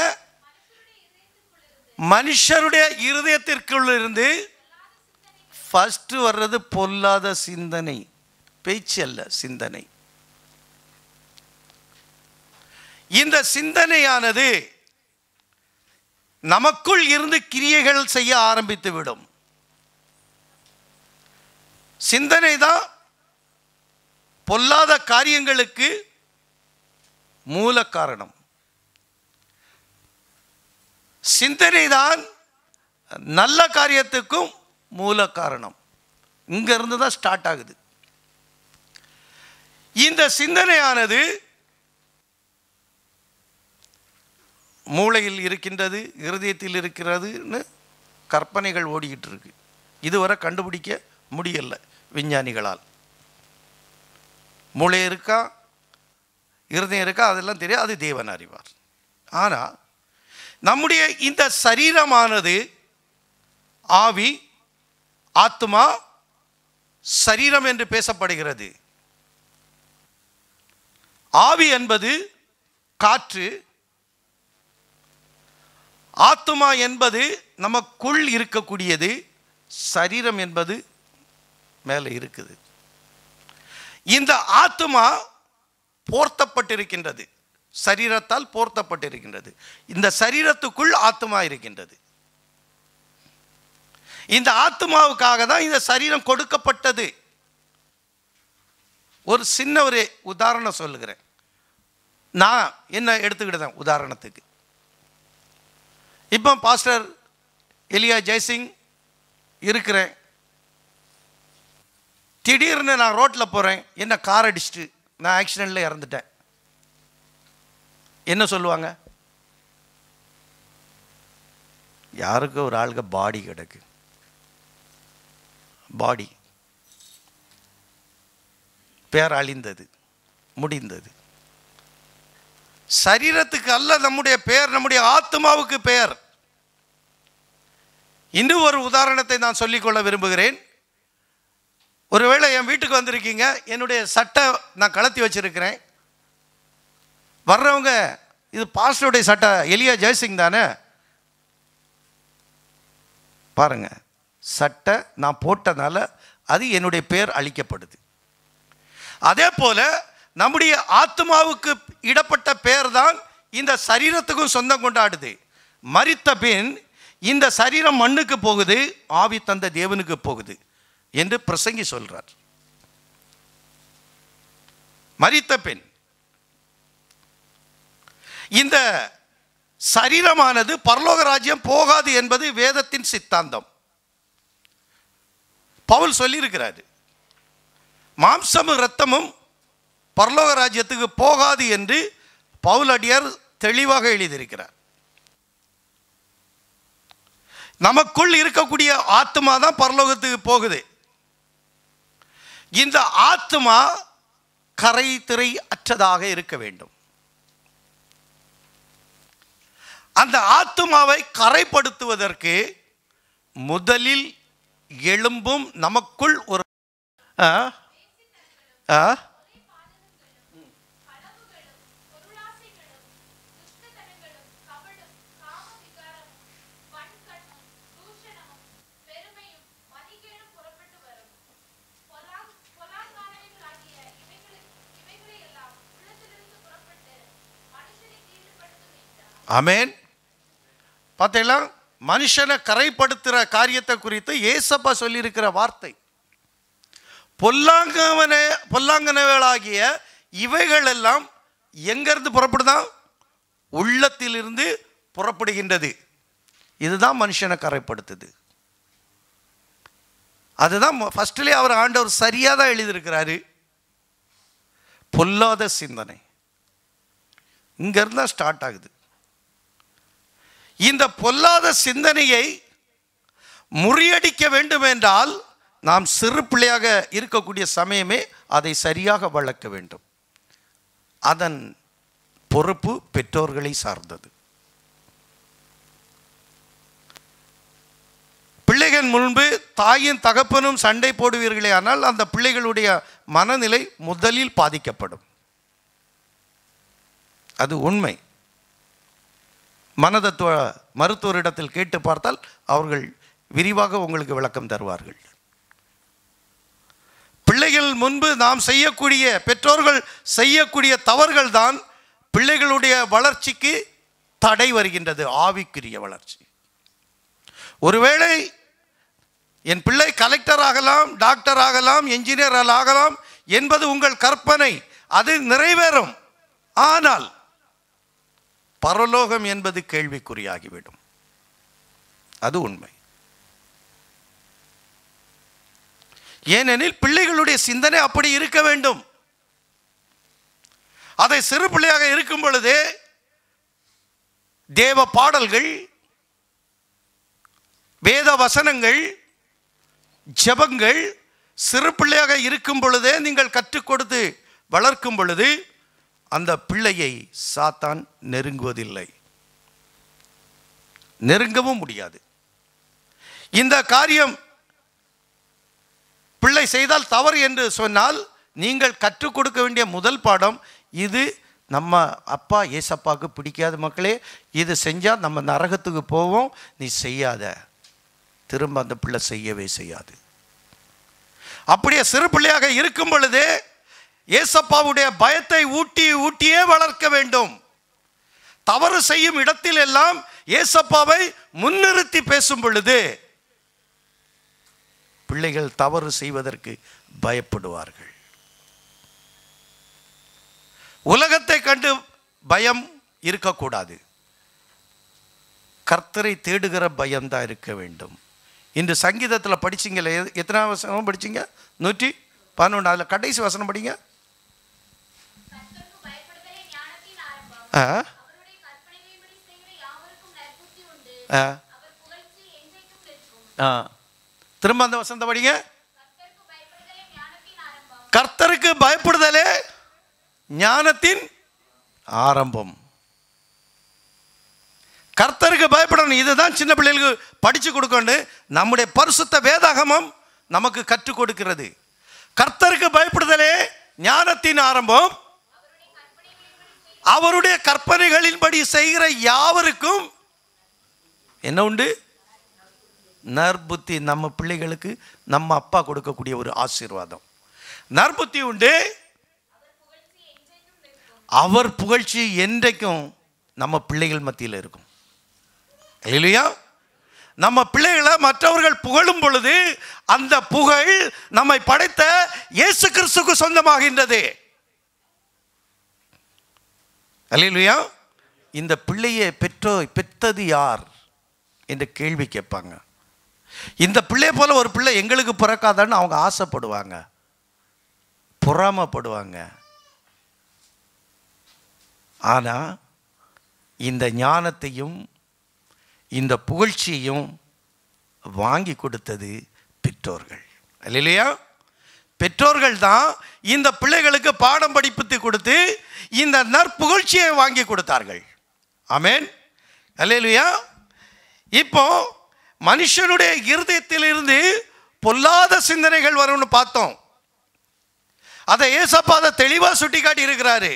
மனுஷருடைய இருதயத்திற்குள்ள இருந்து ஃபர்ஸ்ட் வர்றது பொல்லாத சிந்தனை பேச்சு அல்ல சிந்தனை இந்த சிந்தனையானது நமக்குள் இருந்து கிரியைகள் செய்ய ஆரம்பித்து விடும் சிந்தனை தான் பொல்லாத காரியங்களுக்கு மூல காரணம் சிந்தனை தான் நல்ல காரியத்துக்கும் மூல காரணம் இங்கிருந்து தான் ஸ்டார்ட் ஆகுது இந்த சிந்தனையானது மூளையில் இருக்கின்றது இருதயத்தில் இருக்கிறதுன்னு கற்பனைகள் ஓடிக்கிட்டு இருக்கு இதுவரை கண்டுபிடிக்க முடியல விஞ்ஞானிகளால் மூளை இருக்கா இருதயம் இருக்கா அதெல்லாம் தெரியும் அது தேவன் அறிவார் ஆனால் நம்முடைய இந்த சரீரமானது ஆவி ஆத்மா சரீரம் என்று பேசப்படுகிறது ஆவி என்பது காற்று ஆத்மா என்பது நமக்குள் இருக்கக்கூடியது சரீரம் என்பது மேலே இருக்குது இந்த ஆத்மா போர்த்தப்பட்டிருக்கின்றது சரீரத்தால் போர்த்தப்பட்டிருக்கின்றது இந்த சரீரத்துக்குள் ஆத்மா இருக்கின்றது இந்த ஆத்மாவுக்காக தான் இந்த சரீரம் கொடுக்கப்பட்டது ஒரு சின்ன ஒரு உதாரணம் சொல்லுகிறேன் நான் என்ன எடுத்துக்கிட்டேன் உதாரணத்துக்கு இப்போ பாஸ்டர் எலியா ஜெய்சிங் இருக்கிறேன் திடீர்னு நான் ரோட்டில் போகிறேன் என்ன கார் அடிச்சிட்டு நான் ஆக்சிடெண்ட்டில் இறந்துட்டேன் என்ன சொல்லுவாங்க யாருக்கு ஒரு ஆளுக்கு பாடி கிடக்கு பாடி பேர் அழிந்தது முடிந்தது சரீரத்துக்கு அல்ல நம்முடைய பெயர் நம்முடைய ஆத்மாவுக்கு பெயர் இன்னும் ஒரு உதாரணத்தை நான் சொல்லிக்கொள்ள விரும்புகிறேன் ஒருவேளை என் வீட்டுக்கு வந்திருக்கீங்க என்னுடைய சட்டை நான் கலத்தி வச்சிருக்கிறேன் வர்றவங்க இது பாஸ்டருடைய சட்டை எலியா ஜெயசிங் தானே பாருங்க சட்டை நான் போட்டனால அது என்னுடைய பேர் அழிக்கப்படுது அதே போல நம்முடைய ஆத்மாவுக்கு இடப்பட்ட பேர் தான் இந்த சரீரத்துக்கும் சொந்தம் கொண்டாடுது மரித்த பின் இந்த சரீரம் மண்ணுக்கு போகுது ஆவி தந்த தேவனுக்கு போகுது என்று பிரசங்கி சொல்றார் மரித்த பின் இந்த சரீரமானது பரலோக ராஜ்யம் போகாது என்பது வேதத்தின் சித்தாந்தம் பவுல் சொல்லியிருக்கிறாரு மாம்சமும் இரத்தமும் பரலோக ராஜ்யத்துக்கு போகாது என்று பவுலடியார் தெளிவாக எழுதியிருக்கிறார் நமக்குள் இருக்கக்கூடிய ஆத்மா தான் பரலோகத்துக்கு போகுது இந்த ஆத்மா கரை திரை அற்றதாக இருக்க வேண்டும் அந்த ஆத்மாவை கரைப்படுத்துவதற்கு முதலில் எழும்பும் நமக்குள் ஒரு ஆ? ஆ? களவுகளும் பொருளாசைகளும் துஷ்டத்தனங்களும் கபடும் காம விகாரமும் வன்கண்ணும் தூஷணமும் பெருமையும் மதிகேடும் புறப்பட்டு வரும் பொல்லாங் பொல்லாங்கானவைகளாகிய இவைகளை இவைகளையெல்லாம் உள்ளத்திலிருந்து புறப்பட்டு மனுஷனை கீழ்ப்படுத்தும் என்றார் ஆமென் பார்த்தீங்களா மனுஷனை கரைப்படுத்துகிற காரியத்தை குறித்து ஏசப்பா சொல்லியிருக்கிற வார்த்தை பொல்லாங்கவன பொல்லாங்கனவர்களாகிய இவைகளெல்லாம் எங்கேருந்து புறப்படுதான் உள்ளத்திலிருந்து புறப்படுகின்றது இதுதான் மனுஷனை கரைப்படுத்துது அதுதான் ஃபஸ்ட்லேயே அவர் ஆண்டவர் சரியாக தான் எழுதியிருக்கிறாரு பொல்லாத சிந்தனை இங்கேருந்து தான் ஸ்டார்ட் ஆகுது இந்த பொல்லாத சிந்தனையை முறியடிக்க வேண்டும் என்றால் நாம் சிறு பிள்ளையாக இருக்கக்கூடிய சமயமே அதை சரியாக வளர்க்க வேண்டும் அதன் பொறுப்பு பெற்றோர்களை சார்ந்தது பிள்ளைகள் முன்பு தாயும் தகப்பனும் சண்டை போடுவீர்களே ஆனால் அந்த பிள்ளைகளுடைய மனநிலை முதலில் பாதிக்கப்படும் அது உண்மை மனதத்துவ மருத்துவரிடத்தில் கேட்டு பார்த்தால் அவர்கள் விரிவாக உங்களுக்கு விளக்கம் தருவார்கள் பிள்ளைகள் முன்பு நாம் செய்யக்கூடிய பெற்றோர்கள் செய்யக்கூடிய தவறுகள் தான் பிள்ளைகளுடைய வளர்ச்சிக்கு தடை வருகின்றது ஆவிக்குரிய வளர்ச்சி ஒருவேளை என் பிள்ளை கலெக்டர் ஆகலாம் டாக்டர் ஆகலாம் என்ஜினியர் ஆகலாம் என்பது உங்கள் கற்பனை அது நிறைவேறும் ஆனால் பரலோகம் என்பது கேள்விக்குறியாகிவிடும் அது உண்மை ஏனெனில் பிள்ளைகளுடைய சிந்தனை அப்படி இருக்க வேண்டும் அதை சிறு பிள்ளையாக இருக்கும் பொழுதே தேவ பாடல்கள் வேத வசனங்கள் ஜெபங்கள் சிறு பிள்ளையாக இருக்கும் பொழுதே நீங்கள் கற்றுக் கொடுத்து வளர்க்கும் பொழுது அந்த பிள்ளையை சாத்தான் நெருங்குவதில்லை நெருங்கவும் முடியாது இந்த காரியம் பிள்ளை செய்தால் தவறு என்று சொன்னால் நீங்கள் கற்றுக் கொடுக்க வேண்டிய முதல் பாடம் இது நம்ம அப்பா ஏசப்பாவுக்கு பிடிக்காத மக்களே இது செஞ்சால் நம்ம நரகத்துக்கு போவோம் நீ செய்யாத திரும்ப அந்த பிள்ளை செய்யவே செய்யாது அப்படியே சிறு பிள்ளையாக இருக்கும் பொழுதே ஏசப்பாவுடைய பயத்தை ஊட்டி ஊட்டியே வளர்க்க வேண்டும் தவறு செய்யும் இடத்தில் எல்லாம் ஏசப்பாவை முன்னிறுத்தி பேசும் பொழுது பிள்ளைகள் தவறு செய்வதற்கு பயப்படுவார்கள் உலகத்தை கண்டு பயம் இருக்கக்கூடாது கர்த்தரை தேடுகிற பயம்தான் இருக்க வேண்டும் இன்று சங்கீதத்தில் படிச்சீங்களே எ- எத்தனை வசனம் படிச்சீங்க நூற்றி பதினொன்று அதில் கடைசி வசனம் படிங்க கர்த்தருக்கு பயப்படுதலே ஞானத்தின் ஆரம்பம் ஆ அவருடைய கற்பனைகளின்படி செய்கிற யாவருக்கும் நற்புத்தி உண்டு ஆ அவர் புகழ்ச்சி என்றைக்கும் நிற்கும் ஆ திரும்ப அந்த வசனத்தை படிங்க கர்த்தருக்கு பயப்படுதலே ஞானத்தின் ஆரம்பம் கர்த்தருக்கு பயப்படுதலே ஞானத்தின் ஆரம்பம் கர்த்தருக்கு பயப்படணும் இதுதான் சின்ன பிள்ளைகளுக்கு படிச்சு கொடுக்கணும் நம்முடைய பரிசுத்த வேதாகமம் நமக்கு கற்றுக் கொடுக்கிறது கர்த்தருக்கு பயப்படுதலே ஞானத்தின் ஆரம்பம் அவருடைய கற்பனைகளின்படி செய்கிற அவருடைய கற்பனைகளின்படி செய்கிற யாவருக்கும் என்ன உண்டு நற்புத்தி நம்ம பிள்ளைகளுக்கு நம்ம அப்பா கொடுக்கக்கூடிய ஒரு ஆசீர்வாதம் நற்புத்தி உண்டு அவர் புகழ்ச்சி என்றைக்கும் நம்ம பிள்ளைகள் மத்தியில் இருக்கும் இல்லையா நம்ம பிள்ளைகளை மற்றவர்கள் புகழும் பொழுது அந்த புகழ் நம்மை படைத்த இயேசு கிறிஸ்துக்கு சொந்தமாகின்றது அல்லையா இந்த பிள்ளையை பெற்றோ பெற்றது யார் என்ற கேள்வி கேட்பாங்க இந்த பிள்ளை போல ஒரு பிள்ளை எங்களுக்கு பிறக்காதான்னு அவங்க ஆசைப்படுவாங்க பொறாமப்படுவாங்க ஆனால் இந்த ஞானத்தையும் இந்த புகழ்ச்சியையும் வாங்கி கொடுத்தது பெற்றோர்கள் இல்லையா பெற்றோர்கள் தான் இந்த பிள்ளைகளுக்கு பாடம் படிப்பித்து கொடுத்து இந்த நற்புகழ்ச்சியை வாங்கி கொடுத்தார்கள் ஆமென் அல்லேலுயா இப்போ மனுஷனுடைய இருதயத்திலிருந்து பொல்லாத சிந்தனைகள் வரும்னு பார்த்தோம் அதை ஏசப்பா அதை தெளிவாக சுட்டி காட்டி இருக்கிறாரு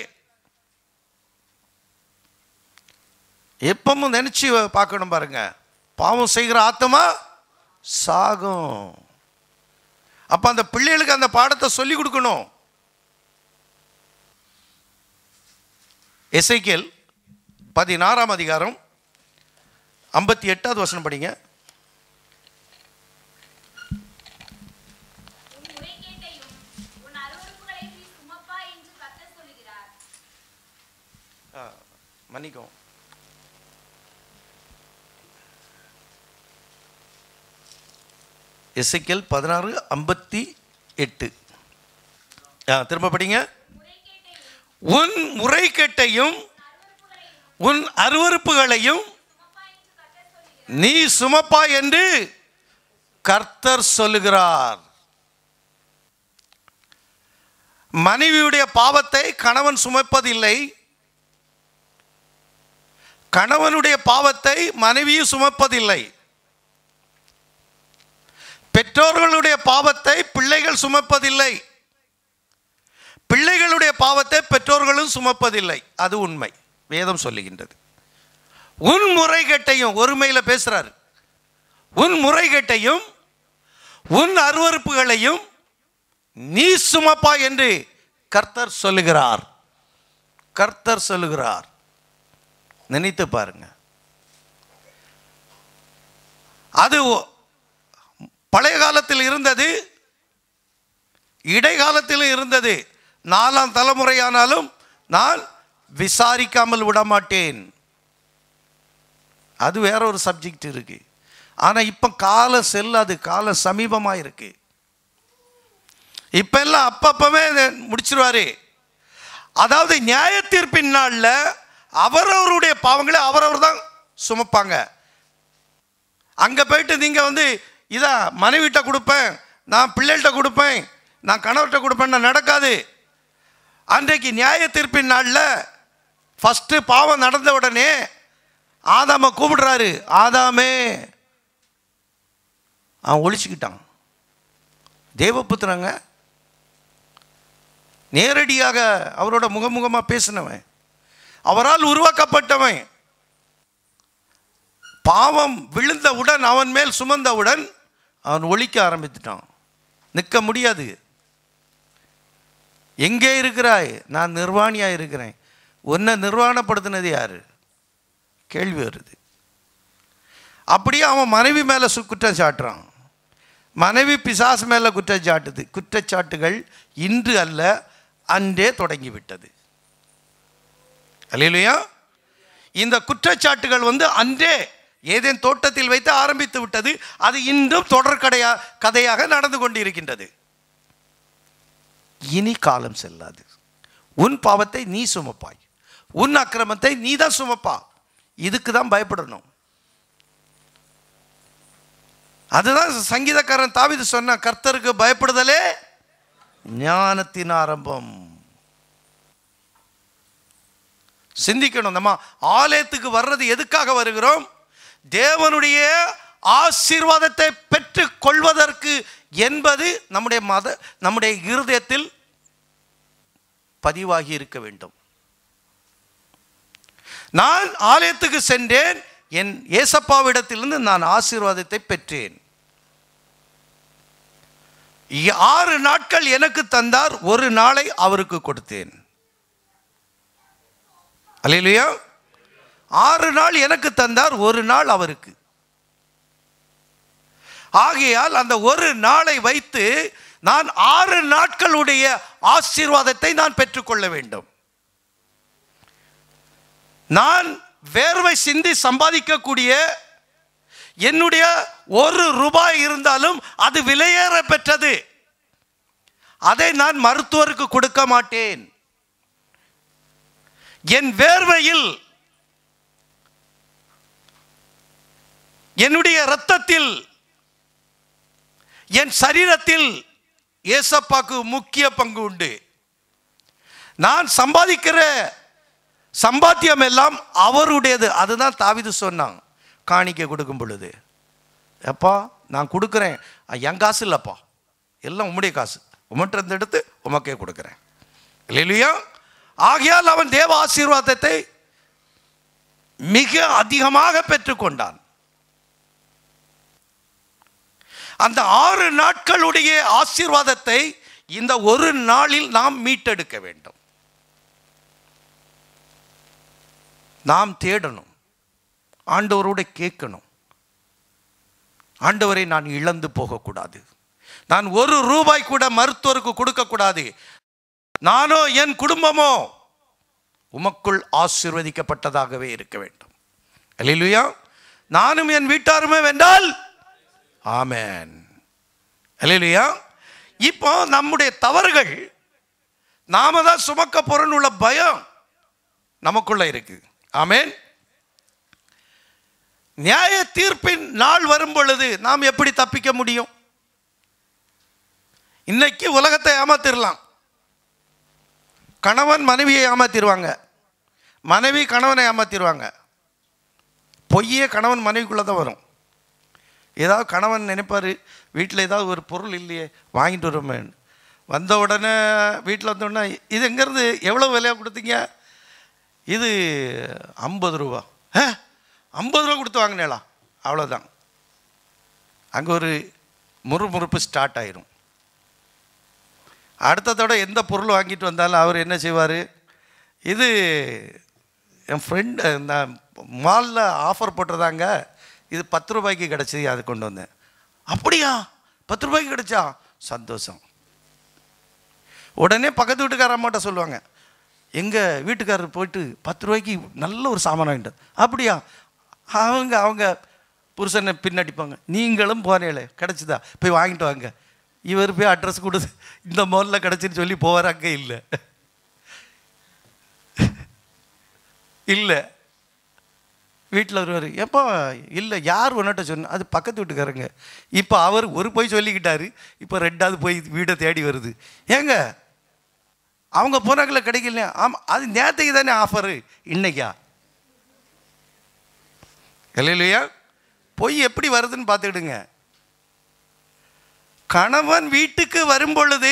எப்பவும் நினச்சி பார்க்கணும் பாருங்க பாவம் செய்கிற ஆத்மா சாகும் அப்போ அந்த பிள்ளைகளுக்கு அந்த பாடத்தை சொல்லி கொடுக்கணும் எசைக்கேல் பதினாறாம் அதிகாரம் ஐம்பத்தி எட்டாவது வசனம் படிங்க உன் முறைகேட்டையும் உன் அருவருப்புகளை நீ சுமப்பா என்று கர்த்தர் சொல்லுகிறார் மன்னிக்கும் எசைக்கேல் பதினாறு ஐம்பத்தி எட்டு ஆ, திரும்ப படிங்க உன் முறைகேட்டையும் உன் அருவருப்புகளையும் நீ சுமப்பா என்று கர்த்தர் சொல்லுகிறார் மனைவியுடைய பாவத்தை கணவன் சுமப்பதில்லை கணவனுடைய பாவத்தை மனைவியும் சுமப்பதில்லை பெற்றோர்களுடைய பாவத்தை பிள்ளைகள் சுமப்பதில்லை பிள்ளைகளுடைய பாவத்தை பெற்றோர்களும் சுமப்பதில்லை அது உண்மை வேதம் சொல்லுகின்றது உன் முறைகேட்டையும் ஒருமையில் பேசுறாரு உன் முறைகேட்டையும் உன் அருவருப்புகளையும் நீ சுமப்பா என்று கர்த்தர் சொல்லுகிறார் கர்த்தர் சொல்லுகிறார் நினைத்து பாருங்க அது ஒ- பழைய காலத்தில் இருந்தது இடைக்காலத்தில் இருந்தது நாலாம் தலைமுறையானாலும் நான் விசாரிக்காமல் விடமாட்டேன் அது வேற ஒரு சப்ஜெக்ட் இருக்கு ஆனால் இப்போ காலம் செல்லாது காலம் சமீபமாக இருக்கு இப்போ எல்லாம் அப்பப்பவே இதை முடிச்சிருவாரு அதாவது நியாய தீர்ப்பின் நாளில் அவரவருடைய பாவங்களை அவரவர் தான் சுமப்பாங்க அங்கே போயிட்டு நீங்கள் வந்து இதா மனைவிட்ட கொடுப்பேன் நான் பிள்ளைகிட்ட கொடுப்பேன் நான் கணவர்கிட்ட கொடுப்பேன் நடக்காது அன்றைக்கு நியாய தீர்ப்பின் நாளில் ஃபஸ்ட்டு பாவம் நடந்த உடனே ஆதாமை கூப்பிடுறாரு ஆதாமே அவன் ஒழிச்சுக்கிட்டான் தேவபுத்திரங்க நேரடியாக அவரோட முகமுகமாக பேசினவன் அவரால் உருவாக்கப்பட்டவன் பாவம் விழுந்தவுடன் அவன் மேல் சுமந்தவுடன் அவன் ஒழிக்க ஆரம்பித்துட்டான் நிற்க முடியாது எங்கே இருக்கிறாய் நான் நிர்வாணியாக இருக்கிறேன் உன்னை நிர்வாணப்படுத்தினது யாரு கேள்வி வருது அப்படியே அவன் மனைவி மேலே சு குற்றம் சாட்டுறான் மனைவி பிசாசு மேலே குற்றம் சாட்டுது குற்றச்சாட்டுகள் இன்று அல்ல அன்றே தொடங்கிவிட்டது அல்லையா இந்த குற்றச்சாட்டுகள் வந்து அன்றே ஏதேன் தோட்டத்தில் வைத்து ஆரம்பித்து விட்டது அது இன்றும் தொடர்கடையா கதையாக நடந்து கொண்டிருக்கின்றது இனி காலம் செல்லாது உன் பாவத்தை நீ சுமப்பாய் உன் அக்கிரமத்தை நீ தான் சுமப்பா இதுக்கு தான் பயப்படணும் அதுதான் சங்கீதக்காரன் தாவிது சொன்ன கர்த்தருக்கு பயப்படுதலே ஞானத்தின் ஆரம்பம் சிந்திக்கணும் நம்ம ஆலயத்துக்கு வர்றது எதுக்காக வருகிறோம் தேவனுடைய ஆசீர்வாதத்தை பெற்று கொள்வதற்கு என்பது நம்முடைய மத நம்முடைய இருதயத்தில் பதிவாகி இருக்க வேண்டும் நான் ஆலயத்துக்கு சென்றேன் என் ஏசப்பாவிடத்திலிருந்து நான் ஆசீர்வாதத்தை பெற்றேன் இ- ஆறு நாட்கள் எனக்கு தந்தார் ஒரு நாளை அவருக்கு கொடுத்தேன் அல்லையா ஆறு நாள் எனக்கு தந்தார் ஒரு நாள் அவருக்கு ஆகையால் அந்த ஒரு நாளை வைத்து நான் ஆறு நாட்களுடைய ஆசீர்வாதத்தை நான் பெற்றுக்கொள்ள வேண்டும் நான் வேர்வை சிந்தி சம்பாதிக்கக்கூடிய என்னுடைய ஒரு ரூபாய் இருந்தாலும் அது விலையேற பெற்றது அதை நான் மருத்துவருக்கு கொடுக்க மாட்டேன் என் வேர்வையில் என்னுடைய இரத்தத்தில் என் சரீரத்தில் ஏசப்பாக்கு முக்கிய பங்கு உண்டு நான் சம்பாதிக்கிற சம்பாத்தியம் எல்லாம் அவருடையது அதுதான் தாவிது சொன்னான் காணிக்கை கொடுக்கும் பொழுது எப்பா நான் கொடுக்குறேன் அஹ், என் காசு இல்லைப்பா எல்லாம் உம்முடைய காசு உமட்ட இருந்து எடுத்து உமக்கே கொடுக்குறேன் இல்லையா ஆகையால் அவன் தேவ ஆசீர்வாதத்தை மிக அதிகமாக பெற்றுக்கொண்டான் அந்த ஆறு நாட்களுடைய ஆசீர்வாதத்தை இந்த ஒரு நாளில் நாம் மீட்டெடுக்க வேண்டும் நாம் தேடணும் ஆண்டவரோட கேட்கணும் ஆண்டவரை நான் இழந்து போகக்கூடாது நான் ஒரு ரூபாய் கூட மருத்துவருக்கு கொடுக்கக்கூடாது நானோ என் குடும்பமோ உமக்குள் ஆசீர்வதிக்கப்பட்டதாகவே இருக்க வேண்டும் அல்லேலூயா நானும் என் வீட்டாருமே வென்றால் ஆமென் அல்லேலூயா இப்போ நம்முடைய தவறுகள் நாம தான் சுமக்க போறோன்னு உள்ள பயம் நமக்குள்ள இருக்கு ஆமென் நியாய தீர்ப்பின் நாள் வரும் பொழுது நாம் எப்படி தப்பிக்க முடியும் இன்னைக்கு உலகத்தை ஏமாத்திரலாம் கணவன் மனைவியை ஏமாத்திடுவாங்க மனைவி கணவனை ஏமாத்திடுவாங்க பொய்யே கணவன் மனைவிக்குள்ளே தான் வரும் ஏதாவது கணவன் நினைப்பார் வீட்டில் ஏதாவது ஒரு பொருள் இல்லையே வாங்கிட்டு வருமே வந்த உடனே வீட்டில் வந்த உடனே இது எங்கேருந்து எவ்வளோ விலையாக கொடுத்தீங்க இது ஐம்பது ரூபா ஆ ஐம்பது ரூபா கொடுத்து வாங்கினேளா அவ்வளோதான் அங்கே ஒரு முறுமுறுப்பு ஸ்டார்ட் ஆயிரும் அடுத்ததோட எந்த பொருள் வாங்கிட்டு வந்தாலும் அவர் என்ன செய்வார் இது என் ஃப்ரெண்டு நான் மாலில் ஆஃபர் போட்டிருந்தாங்க இது பத்து ரூபாய்க்கு கிடச்சி அது கொண்டு வந்தேன் அப்படியா பத்து ரூபாய்க்கு கிடைச்சா சந்தோஷம் உடனே பக்கத்து வீட்டுக்கார அம்மாட்ட சொல்லுவாங்க எங்கள் வீட்டுக்காரர் போயிட்டு பத்து ரூபாய்க்கு நல்ல ஒரு சாமான் வாங்கிட்டு வந்தார்." அப்படியா அவங்க அவங்க புருஷனை பின்னடிப்பாங்க நீங்களும் போனேளே கிடச்சிதா போய் வாங்கிட்டு வாங்க இவர் போய் அட்ரஸ் கொடுத்து இந்த மாலில் கிடச்சின்னு சொல்லி போகிறாங்க இல்லை இல்லை வீட்டில் வருவார் எப்போ இல்லை யார் உன்னிட்ட சொன்ன அது பக்கத்து வீட்டுக்காரங்க இப்போ அவர் ஒரு போய் சொல்லிக்கிட்டாரு இப்போ ரெண்டாவது போய் வீடை தேடி வருது ஏங்க அவங்க போனாங்கள கிடைக்கல ஆமாம் அது நேற்றுக்கு தானே ஆஃபரு இன்னைக்கா இல்லையா பொய் எப்படி வருதுன்னு பார்த்துக்கிடுங்க கணவன் வீட்டுக்கு வரும் பொழுது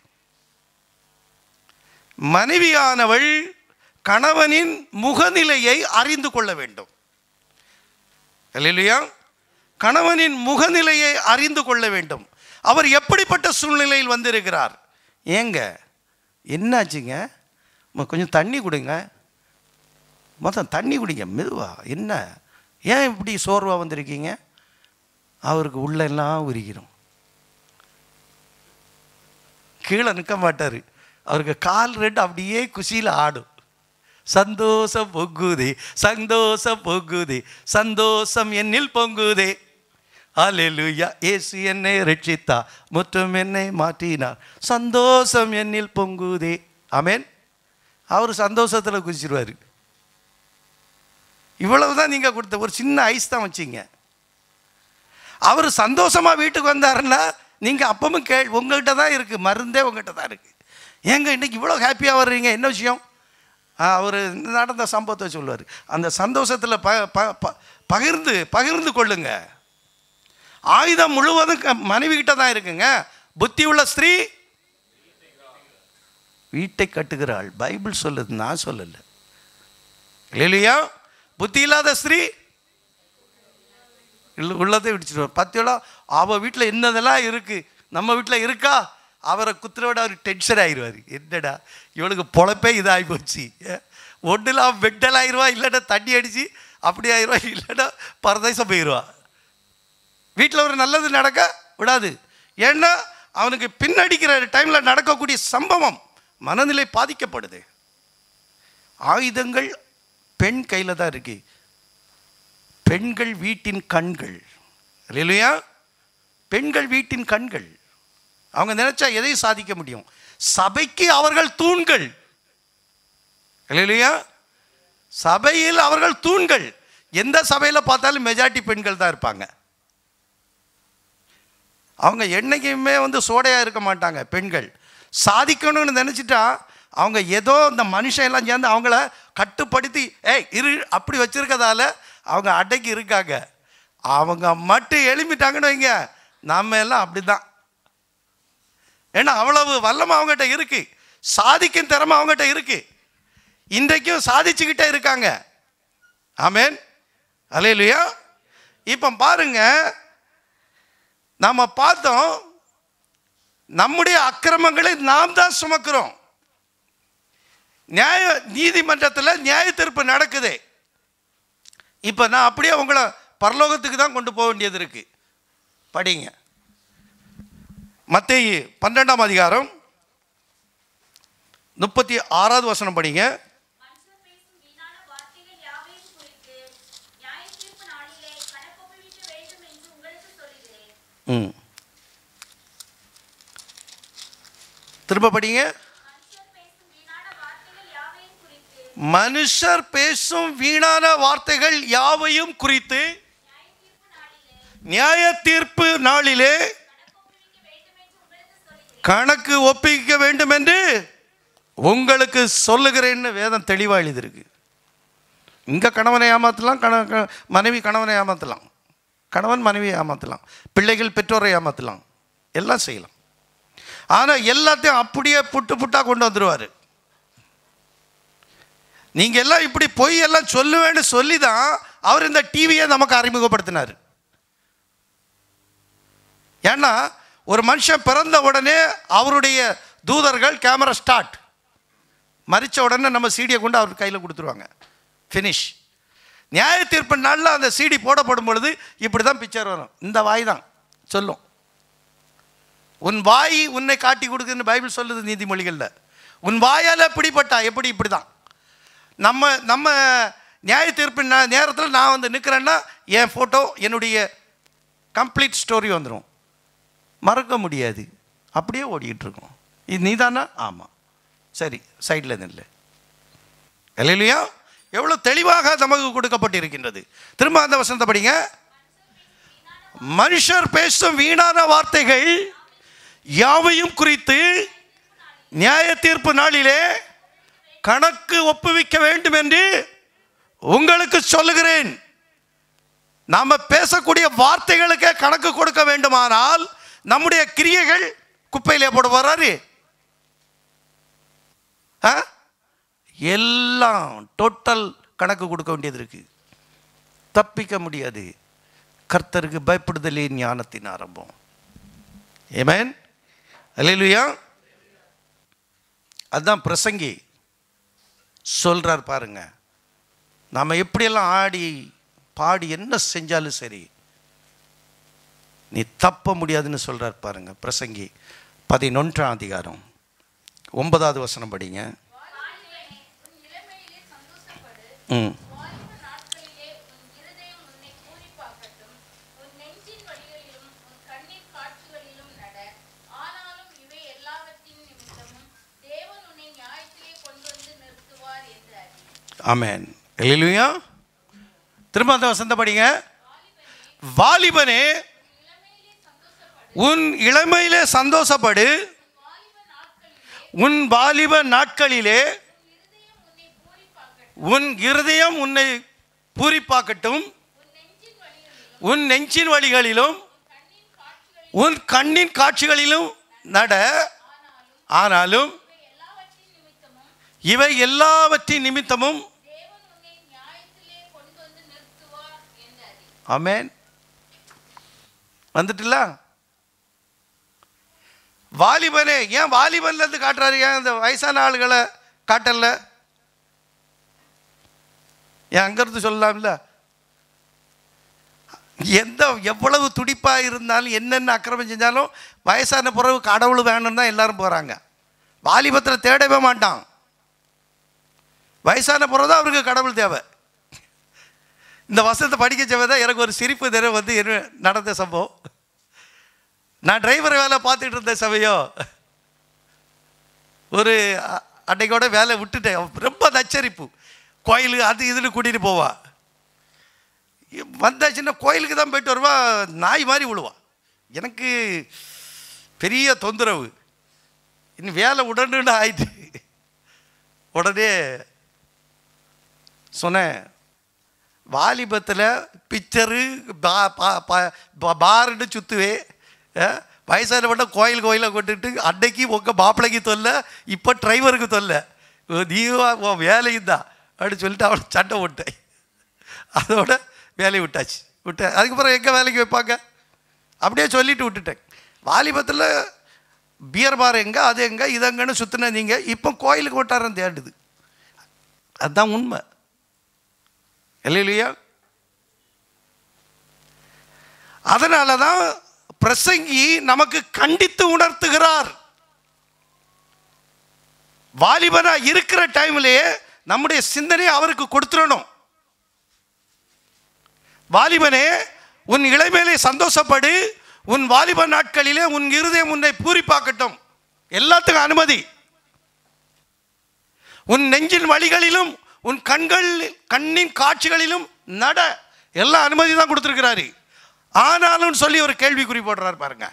மனைவியானவள் கணவனின் முகநிலையை அறிந்து கொள்ள வேண்டும் இல்லையா கணவனின் முகநிலையை அறிந்து கொள்ள வேண்டும் அவர் எப்படிப்பட்ட சூழ்நிலையில் வந்திருக்கிறார் ஏங்க என்னாச்சுங்க அம்மா, கொஞ்சம் தண்ணி கொடுங்க மொத்தம் தண்ணி குடிங்க மெதுவா என்ன ஏன் இப்படி சோர்வாக வந்திருக்கீங்க அவருக்கு உள்ளெல்லாம் உரிக்கிறோம் கீழே நிற்க மாட்டார் அவருக்கு கால் ரெண்டு அப்படியே குஷியில் ஆடும் சந்தோஷம் பொங்குதே சந்தோஷம் பொங்குதே சந்தோஷம் என்னில் பொங்குதே அல்லேலூயா இயேசு என்னை ரட்சித்தா முற்றும் என்னை மாற்றினார் சந்தோஷம் என்னில் பொங்குதே ஆமென் அவர் சந்தோஷத்தில் குதிச்சிருவார் இவ்வளவு தான் நீங்கள் கொடுத்த ஒரு சின்ன ஐஸ் தான் வச்சிங்க அவர் சந்தோஷமாக வீட்டுக்கு வந்தாருன்னா நீங்கள் அப்பவும் கே உங்கள்கிட்ட தான் இருக்குது மருந்தே உங்கள்கிட்ட தான் இருக்குது ஏங்க இன்னைக்கு இவ்வளோ ஹாப்பியாக வர்றீங்க என்ன விஷயம் அவர் நடந்த சம்பவத்தை சொல்லுவார் அந்த சந்தோஷத்தில் ப ப- ப- பகிர்ந்து பகிர்ந்து கொள்ளுங்க ஆயுதம் முழுவதும் க- மனைவி கிட்ட தான் இருக்குங்க புத்தி உள்ள ஸ்திரீ வீட்டை கட்டுகிறாள் பைபிள் சொல்லுது நான் சொல்லலை இல்லையா புத்தி இல்லாத ஸ்திரீ உள்ள- உள்ளதை விடிச்சிடுவார் பத்தியோட அவள் வீட்டில் என்னதெல்லாம் இருக்குது நம்ம வீட்டில் இருக்கா அவரை குத்துறவிட அவர் டென்ஷன் ஆயிடுவார் என்னடா இவளுக்கு பொழப்பே இதாகி போச்சு ஒன்றில் அவன் வெட்டல் ஆயிடுவா இல்லைன்னா தண்ணி அடித்து அப்படி ஆயிடுவா இல்லைன்னா பரதேசம் போயிடுவா வீட்டில் ஒரு நல்லது நடக்க விடாது ஏன்னா அவனுக்கு பின்னடிக்கிற டைமில் நடக்கக்கூடிய சம்பவம் மனநிலை பாதிக்கப்படுது ஆயுதங்கள் பெண் கையில் தான் இருக்கு பெண்கள் வீட்டின் கண்கள் இல்லையா பெண்கள் வீட்டின் கண்கள் அவங்க நினைச்சா எதையும் சாதிக்க முடியும் சபைக்கு அவர்கள் தூண்கள் இல்லையா சபையில் அவர்கள் தூண்கள் எந்த சபையில் பார்த்தாலும் மெஜாரிட்டி பெண்கள் தான் இருப்பாங்க அவங்க என்னைக்குமே வந்து சோடையாக இருக்க மாட்டாங்க பெண்கள் சாதிக்கணும்னு நினச்சிட்டா அவங்க ஏதோ இந்த மனுஷன் எல்லாம் சேர்ந்து அவங்கள கட்டுப்படுத்தி ஏய் இரு அப்படி வச்சிருக்கதால அவங்க அடக்கி இருக்காங்க அவங்க மட்டும் எழுப்பிட்டாங்கன்னு வைங்க நம்ம எல்லாம் அப்படி தான் ஏன்னா அவ்வளவு வல்லமை அவங்ககிட்ட இருக்கு சாதிக்கும் திறமை அவங்ககிட்ட இருக்கு இன்றைக்கும் சாதிச்சுக்கிட்டே இருக்காங்க ஆமேன் அலையிலையா இப்போ பாருங்க நம்ம பார்த்தோம் நம்முடைய அக்கிரமங்களை நாம் தான் சுமக்கிறோம் நியாய நீதிமன்றத்தில் நியாய தீர்ப்பு நடக்குது இப்போ நான் அப்படியே உங்களை பரலோகத்துக்கு தான் கொண்டு போக வேண்டியது இருக்கு படிங்க மத்தேயு பன்னெண்டாம் அதிகாரம் முப்பத்தி ஆறாவது வசனம் படிங்க மனுஷர் பேசும் வீணான வார்த்தைகள் யாவையும் குறித்து நியாய தீர்ப்பு நாளிலே கணக்கொப்புவிக்க வேண்டும் என்று உங்களுக்கு சொல்லுகிறேன் ம் திரும்ப படிங்க மனுஷர் பேசும் வீணான வார்த்தைகள் யாவையும் குறித்து மனுஷர் பேசும் வீணான வார்த்தைகள் யாவையும் குறித்து நியாய தீர்ப்பு நாளிலே கணக்கொப்புவிக்க வேண்டும் என்று உங்களுக்கு சொல்லுகிறேன் கணக்கு ஒப்பிக்க வேண்டும் என்று உங்களுக்கு சொல்லுகிறேன்னு வேதம் தெளிவாக எழுதியிருக்கு இங்கே கணவனை ஏமாற்றலாம் கண க- மனைவி கணவனை ஏமாற்றலாம் கணவன் மனைவியை ஏமாற்றலாம் பிள்ளைகள் பெற்றோரை ஏமாற்றலாம் எல்லாம் செய்யலாம் ஆனால் எல்லாத்தையும் அப்படியே புட்டு புட்டாக கொண்டு வந்துடுவார் நீங்கள் எல்லாம் இப்படி பொய் எல்லாம் சொல்லுவேன்னு சொல்லி தான் அவர் இந்த டிவியை நமக்கு அறிமுகப்படுத்தினார் ஏன்னா ஒரு மனுஷன் பிறந்த உடனே அவருடைய தூதர்கள் கேமரா ஸ்டார்ட் மறிச்ச உடனே நம்ம சீடியை கொண்டு அவர் கையில் கொடுத்துருவாங்க ஃபினிஷ் நியாய தீர்ப்பு நாளில் அந்த சீடி போடப்படும் பொழுது இப்படி தான் பிக்சர் வரும் இந்த வாய் தான் சொல்லும் உன் வாய் உன்னை காட்டி கொடுக்குதுன்னு பைபிள் சொல்லுது நீதிமொழிகளில் உன் வாயால் பிடிப்பட்டா எப்படி இப்படி தான் நம்ம நம்ம நியாய தீர்ப்பு நேரத்தில் நான் வந்து நிற்கிறேன்னா என் ஃபோட்டோ என்னுடைய கம்ப்ளீட் ஸ்டோரி வந்துடும் மறக்க முடியாது அப்படியே ஓடிக்கிட்டு இருக்கோம் இது நீதானா ஆமாம் சரி சைடில் நில்லு இல்லையா எவ்வளோ தெளிவாக நமக்கு கொடுக்கப்பட்டிருக்கின்றது திரும்ப அந்த வசனத்தை படிங்க மனுஷர் பேசும் வீணான வார்த்தைகள் யாவையும் குறித்து நியாய தீர்ப்பு நாளிலே கணக்கு ஒப்புவிக்க வேண்டும் என்று உங்களுக்கு சொல்லுகிறேன் நாம பேசக்கூடிய வார்த்தைகளுக்கே கணக்கு கொடுக்க வேண்டுமானால் நம்முடைய கிரியைகள் குப்பையிலே போட வர்றாரு ஆ? எல்லாம் டோட்டல் கணக்கு கொடுக்க வேண்டியது இருக்கு தப்பிக்க முடியாது கர்த்தருக்கு பயப்படுதலே ஞானத்தின் ஆரம்பம் ஏமேன் அல்லேலூயா அதுதான் பிரசங்கி சொல்றார் பாருங்க நாம் எப்படியெல்லாம் ஆடி பாடி என்ன செஞ்சாலும் சரி நீ தப்ப முடியாதுன்னு சொல்றார் பாருங்க பிரசங்கி பதினொன்றாம் அதிகாரம் ஒன்பதாவது வசனம் படிங்க வாலிபனே, உன் இளமையிலே சந்தோஷப்படு. ம் வாலிப நாட்களிலே உன் இருதயம் உன்னை பூரிப்பாக்கட்டும். உன் நெஞ்சின் வழிகளிலும் உன் கண்ணீர் காட்சிகளிலும் நட. ஆனாலும் இவை எல்லாவற்றின் நிமித்தமும் தேவன் உன்னை நியாயத்திலே கொண்டு வந்து நிறுத்துவார் என்று அறி. ஆமென் எலிலுயா திரும்ப அந்த வசந்த படிங்க வாலிபனே உன் இளமையிலே சந்தோஷப்படு உன் வாலிப நாட்களிலே உன் இருதயம் உன்னை பூரிப்பாக்கட்டும் உன் நெஞ்சின் வழிகளிலும் உன் கண்ணின் காட்சிகளிலும் நட ஆனாலும் இவை எல்லாவற்றின் நிமித்தமும் ஆமென் வந்துட்டுல வாலிபனே ஏன் வாலிபன்ல இருந்து காட்டுறாரு ஏன் இந்த வயசான ஆளுகளை காட்டல ஏன் அங்கிருந்து சொல்லலாம்ல எந்த எவ்வளவு துடிப்பா இருந்தாலும் என்னென்ன அக்கிரமம் செஞ்சாலும் வயசான பிறகு கடவுள் வேணும்னு தான் எல்லாரும் போறாங்க வாலிபத்தில் தேடவே மாட்டான் வயசான பிறகு தான் அவருக்கு கடவுள் தேவை இந்த வசனத்தை படிக்க தான் எனக்கு ஒரு சிரிப்பு தர வந்து என்ன நடந்த சம்பவம் நான் டிரைவர் வேலை பார்த்துட்டு இருந்த சமயம் ஒரு அ- அன்னைக்கோட வேலை விட்டுட்டேன் அவ ரொம்ப நச்சரிப்பு கோயில் அது இதுன்னு கூட்டிகிட்டு போவா வந்தாச்சுன்னா கோயிலுக்கு தான் போயிட்டு வருவா நாய் மாதிரி விழுவா எனக்கு பெரிய தொந்தரவு இன்னும் வேலை உடனே ஆயிட்டு உடனே சொன்னேன் வாலிபத்தில் பிக்சரு பா பா- பா- பா- பாருன்னு சுற்றுவேன் வயசான மட்டும் கோயில் கோயிலை கொண்டுட்டு அன்னைக்கு உங்கள் மாப்பிள்ளைக்கு தொல்லை இப்போ டிரைவருக்கு தொல்லை நீ வா- உன் வேலையும் தான் அப்படின்னு சொல்லிட்டு அவளை சண்டை விட்டேன் அதோட வேலையை விட்டாச்சு விட்டேன் அதுக்கப்புறம் எங்கே வேலைக்கு வைப்பாங்க அப்படியே சொல்லிட்டு விட்டுட்டேன் வாலிபத்தில் பியர் பார் எங்கே அது எங்கே இது எங்கன்னு சுற்றின நீங்கள் இப்போ கோயிலுக்கு வட்டாரம் தேடுது அதுதான் உண்மை இல்லையா அதனால தான் பிரசங்கி நமக்கு கண்டித்து உணர்த்துகிறார் வாலிபனா இருக்கிற டைம்லயே நம்முடைய சிந்தனையை அவருக்கு கொடுத்துடணும் வாலிபனே உன் இளமையிலே சந்தோஷப்படு உன் வாலிப நாட்களிலே உன் இருதயம் உன்னை பூரிப்பாக்கட்டும் எல்லாத்துக்கும் அனுமதி உன் நெஞ்சின் வழிகளிலும் உன் கண்கள் கண்ணின் காட்சிகளிலும் நட எல்லாம் அனுமதி தான் கொடுத்துருக்கிறாரு ஆனாலும் சொல்லி ஒரு கேள்விக்குறி போடுறாரு பாருங்க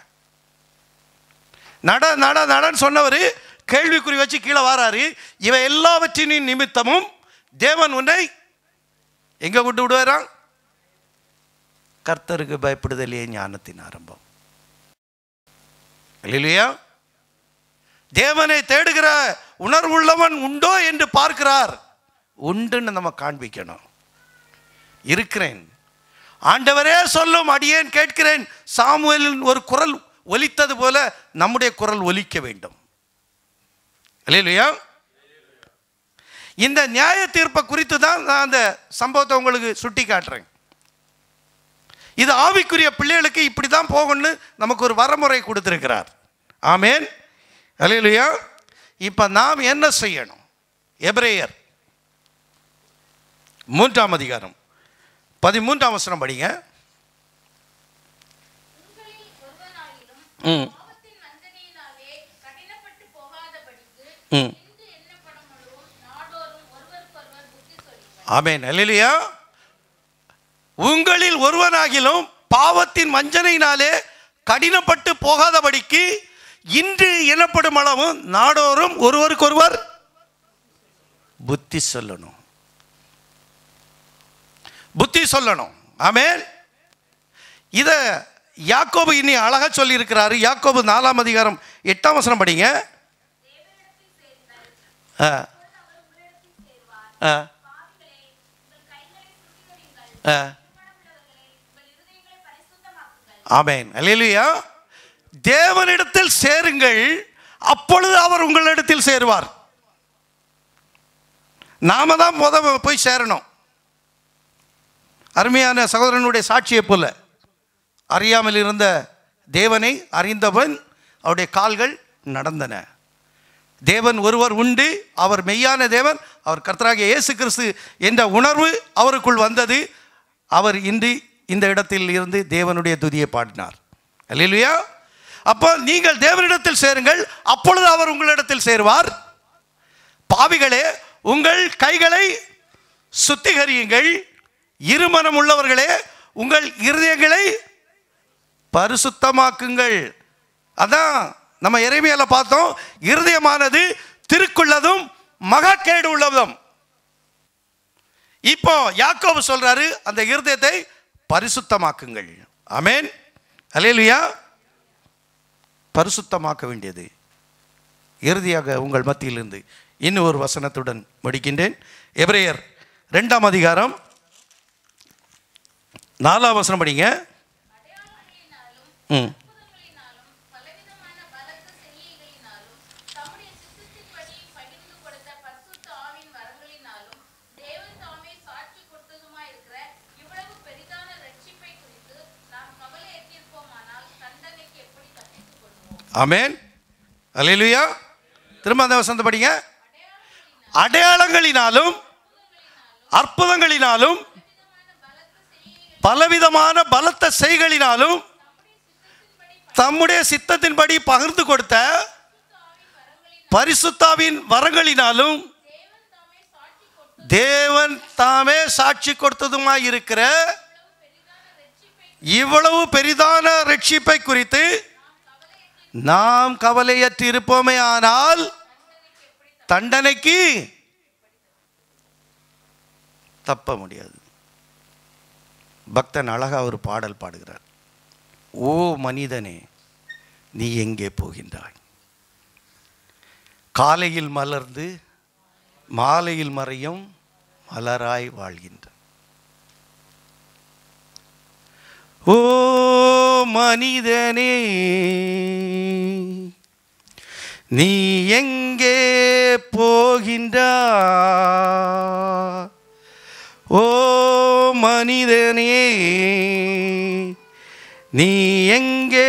நட நட நடன்னு சொன்னவர் கேள்விக்குறி வச்சு கீழே வாராரு இவ எல்லாவற்றின் நிமித்தமும் தேவன் உன்னை எங்க கொண்டு விடுவாராம் கர்த்தருக்கு பயப்படுதலே ஞானத்தின் ஆரம்பம் இல்லையா தேவனை தேடுகிற உணர்வுள்ளவன் உண்டோ என்று பார்க்கிறார் உண்டுன்னு நம்ம காண்பிக்கணும் இருக்கிறேன் ஆண்டவரே சொல்லும் அடியேன் கேட்கிறேன் சாமுவேலின் ஒரு குரல் ஒலித்தது போல நம்முடைய குரல் ஒலிக்க வேண்டும் இல்லையா இந்த நியாய தீர்ப்பை குறித்து தான் நான் அந்த சம்பவத்தை உங்களுக்கு சுட்டி காட்டுறேன் இது ஆவிக்குரிய பிள்ளைகளுக்கு இப்படி தான் போகணும்னு நமக்கு ஒரு வரமுறை கொடுத்துருக்கிறார் ஆமேன் அல்லையா இப்போ நாம் என்ன செய்யணும் எபிரேயர் மூன்றாம் அதிகாரம் பதிமூன்றாம் வசனம் படிங்க உங்களில் ஒருவனாயிலும் ம் பாவத்தின் வஞ்சனையினாலே கடினப்பட்டு போகாதபடிக்கு ம் இன்று எண்ணப்படுமளவும் நாடோறும் ஒருவருக்கொருவர் புத்தி சொல்லுங்கள் ஆமேன் அல்லையா உங்களில் ஒருவனாகிலும் பாவத்தின் வஞ்சனையினாலே கடினப்பட்டு போகாதபடிக்கு இன்று எனப்படும் அளவும் நாடோறும் ஒருவருக்கொருவர் புத்தி சொல்லணும் புத்தி சொல்லணும் ஆமேன் இதை யாக்கோபு இனி அழகா சொல்லி இருக்கிறாரு யாக்கோபு நாலாம் அதிகாரம் எட்டாம் வசனம் படிங்க ஆ ஆ ஆ ஆமேன் அல்லேலூயா தேவனிடத்தில் சேருங்கள் அப்பொழுது அவர் உங்களிடத்தில் சேருவார் நாம தான் முத போய் சேரணும் அருமையான சகோதரனுடைய சாட்சியை போல அறியாமல் இருந்த தேவனை அறிந்தவன் அவருடைய கால்கள் நடந்தன தேவன் ஒருவர் உண்டு அவர் மெய்யான தேவன் அவர் கர்த்தராகிய இயேசு கிறிஸ்து என்ற உணர்வு அவருக்குள் வந்தது அவர் இன்று இந்த இடத்தில் இருந்து தேவனுடைய துதியை பாடினார் அல்லேலூயா அப்போ நீங்கள் தேவனிடத்தில் சேருங்கள் அப்பொழுது அவர் உங்களிடத்தில் சேருவார் பாவிகளே உங்கள் கைகளை சுத்திகரியுங்கள் இருமனம் உள்ளவர்களே உங்கள் இருதயங்களை பரிசுத்தமாக்குங்கள் அதான் நம்ம இறைமையில பார்த்தோம் இருதயமானது திருக்குள்ளதும் மகக்கேடு உள்ளதும் இப்போ யாக்கோபு சொல்றாரு அந்த இருதயத்தை பரிசுத்தமாக்குங்கள் ஆமென் அல்லேலூயா பரிசுத்தமாக்க வேண்டியது இறுதியாக உங்கள் மத்தியிலிருந்து இன்னும் ஒரு வசனத்துடன் முடிக்கின்றேன் எபிரேயர் ரெண்டாம் அதிகாரம் நாலாம் வசனம் படிங்க அடையாளங்களினாலும் ம் அற்புதங்களினாலும் பலவிதமான பலத்த செய்கைகளினாலும் தம்முடைய சித்தத்தின்படி பகிர்ந்து கொடுத்த பரிசுத்த ஆவின் வரங்களினாலும் தேவன் தாமே சாட்சி கொடுத்ததுமாயிருக்கிற இவ்வளவு பெரிதான ரட்சிப்பை குறித்து நாம் கவலையற்றிருப்போமானால் தண்டனைக்கு எப்படி தப்பித்துக் கொள்வோம் ஆமென் அல்லேலூயா திரும்ப அந்த வசந்த படிங்க அடையாளங்களினாலும் அற்புதங்களினாலும் பலவிதமான பலத்த செய்களினாலும் தம்முடைய சித்தத்தின்படி பகிர்ந்து கொடுத்த பரிசுத்தாவின் வரங்களினாலும் தேவன் தாமே சாட்சி கொடுத்ததுமாய் இருக்கிற இவ்வளவு பெரிதான ரட்சிப்பை குறித்து நாம் கவலையற்று இருப்போமே ஆனால் தண்டனைக்கு தப்ப முடியாது பக்தன் அழகா ஒரு பாடல் பாடுகிறார் ஓ மனிதனே நீ எங்கே போகின்றாய் காலையில் மலர்ந்து மாலையில் மறையும் மலராய் வாழ்கின்ற ஓ மனிதனே நீ எங்கே போகின்றா ஓ மனிதனே நீ எங்கே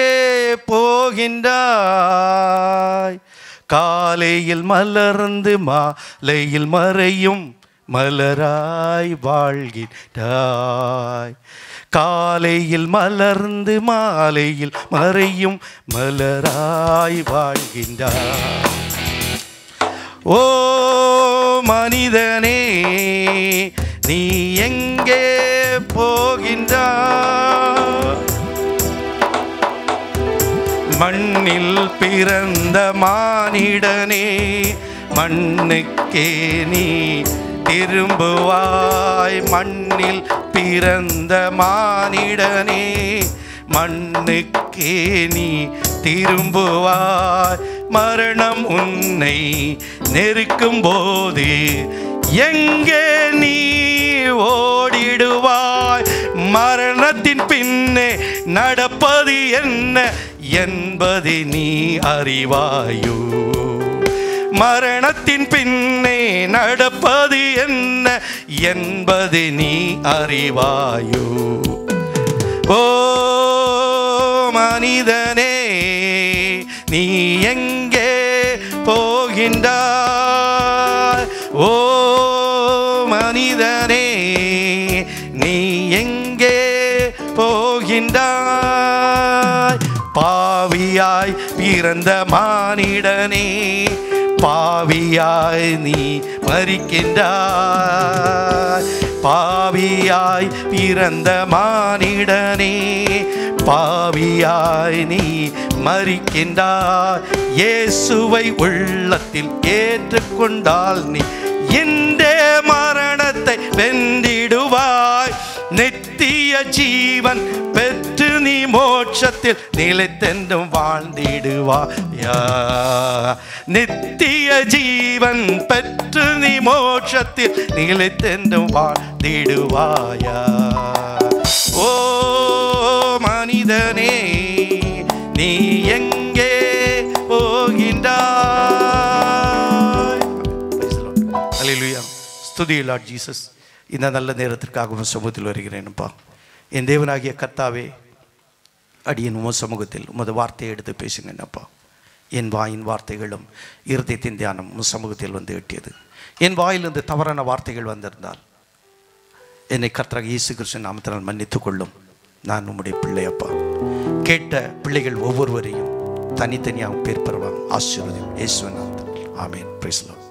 போகின்றாய் காலையில் மலர்ந்து மாலையில் மறையும் மலராய் வாழ்கின்றாய் காலையில் மலர்ந்து மாலையில் மறையும் மலராய் வாழ்கின்றாய் ஓ மனிதனே நீ எங்கே போகின்றாய் மண்ணில் பிறந்த மானிடனே மண்ணுக்கே நீ திரும்புவாய் மண்ணில் பிறந்த மானிடனே மண்ணுக்கே நீ திரும்புவாய் மரணம் உன்னை நெருக்கும் போது எங்கே நீ ஓடிடுவாய் மரணத்தின் பின்னே நடப்பது என்ன என்பதை நீ அறிவாயோ மரணத்தின் பின்னே நடப்பது என்ன என்பது நீ அறிவாயோ ஓ மனிதனே நீ எங்கே போகின்றாய் ஓ மனிதனே நீ எங்கே போகின்றாய் பாவியாய் பிறந்த மானிடனே பாவியாய் நீ மறிக்கின்றாய் பாவியாய் பிறந்த மானிடனே பாவியாய் நீ மறிக்கின்றாய் இயேசுவை உள்ளத்தில் ஏற்றுக்கொண்டால் நீ இந்த மரணத்தை வென்றிடுவாய் நித்திய ஜீவன் பெற்று நீ மோட்சத்தில் நிலைத்தென்றும் வாழ்ந்திடுவாயா நித்திய ஜீவன் பெற்று நீ மோட்சத்தில் நிலைத்தென்றும் வாழ்ந்திடுவாயா ஓ மனிதனே நீ எங்கே போகின்றாய் Praise the Lord. Hallelujah. ஸ்துதி லார்ட் ஜீசஸ் இந்த நல்ல நேரத்திற்காக உன் சமூகத்தில் வருகிறேன்ப்பா என் தேவனாகிய கர்த்தாவே அடியன் உம சமூகத்தில் உமது வார்த்தையை எடுத்து பேசுங்க என்னப்பா என் வாயின் வார்த்தைகளும் இருதயத்தின் தியானம் உன் சமூகத்தில் வந்து எட்டியது என் வாயிலிருந்து தவறான வார்த்தைகள் வந்திருந்தால் என்னை கர்த்தராக இயேசு கிருஷ்ணன் நாமத்தினால் மன்னித்துக் கொள்ளும் நான் உம்முடைய பிள்ளையப்பா கேட்ட பிள்ளைகள் ஒவ்வொருவரையும் தனித்தனியாக பேர் பெறுவாங்க ஆசீர்வதியும் இயேசுவன் ஆமேன் பிரைஸ்லாம்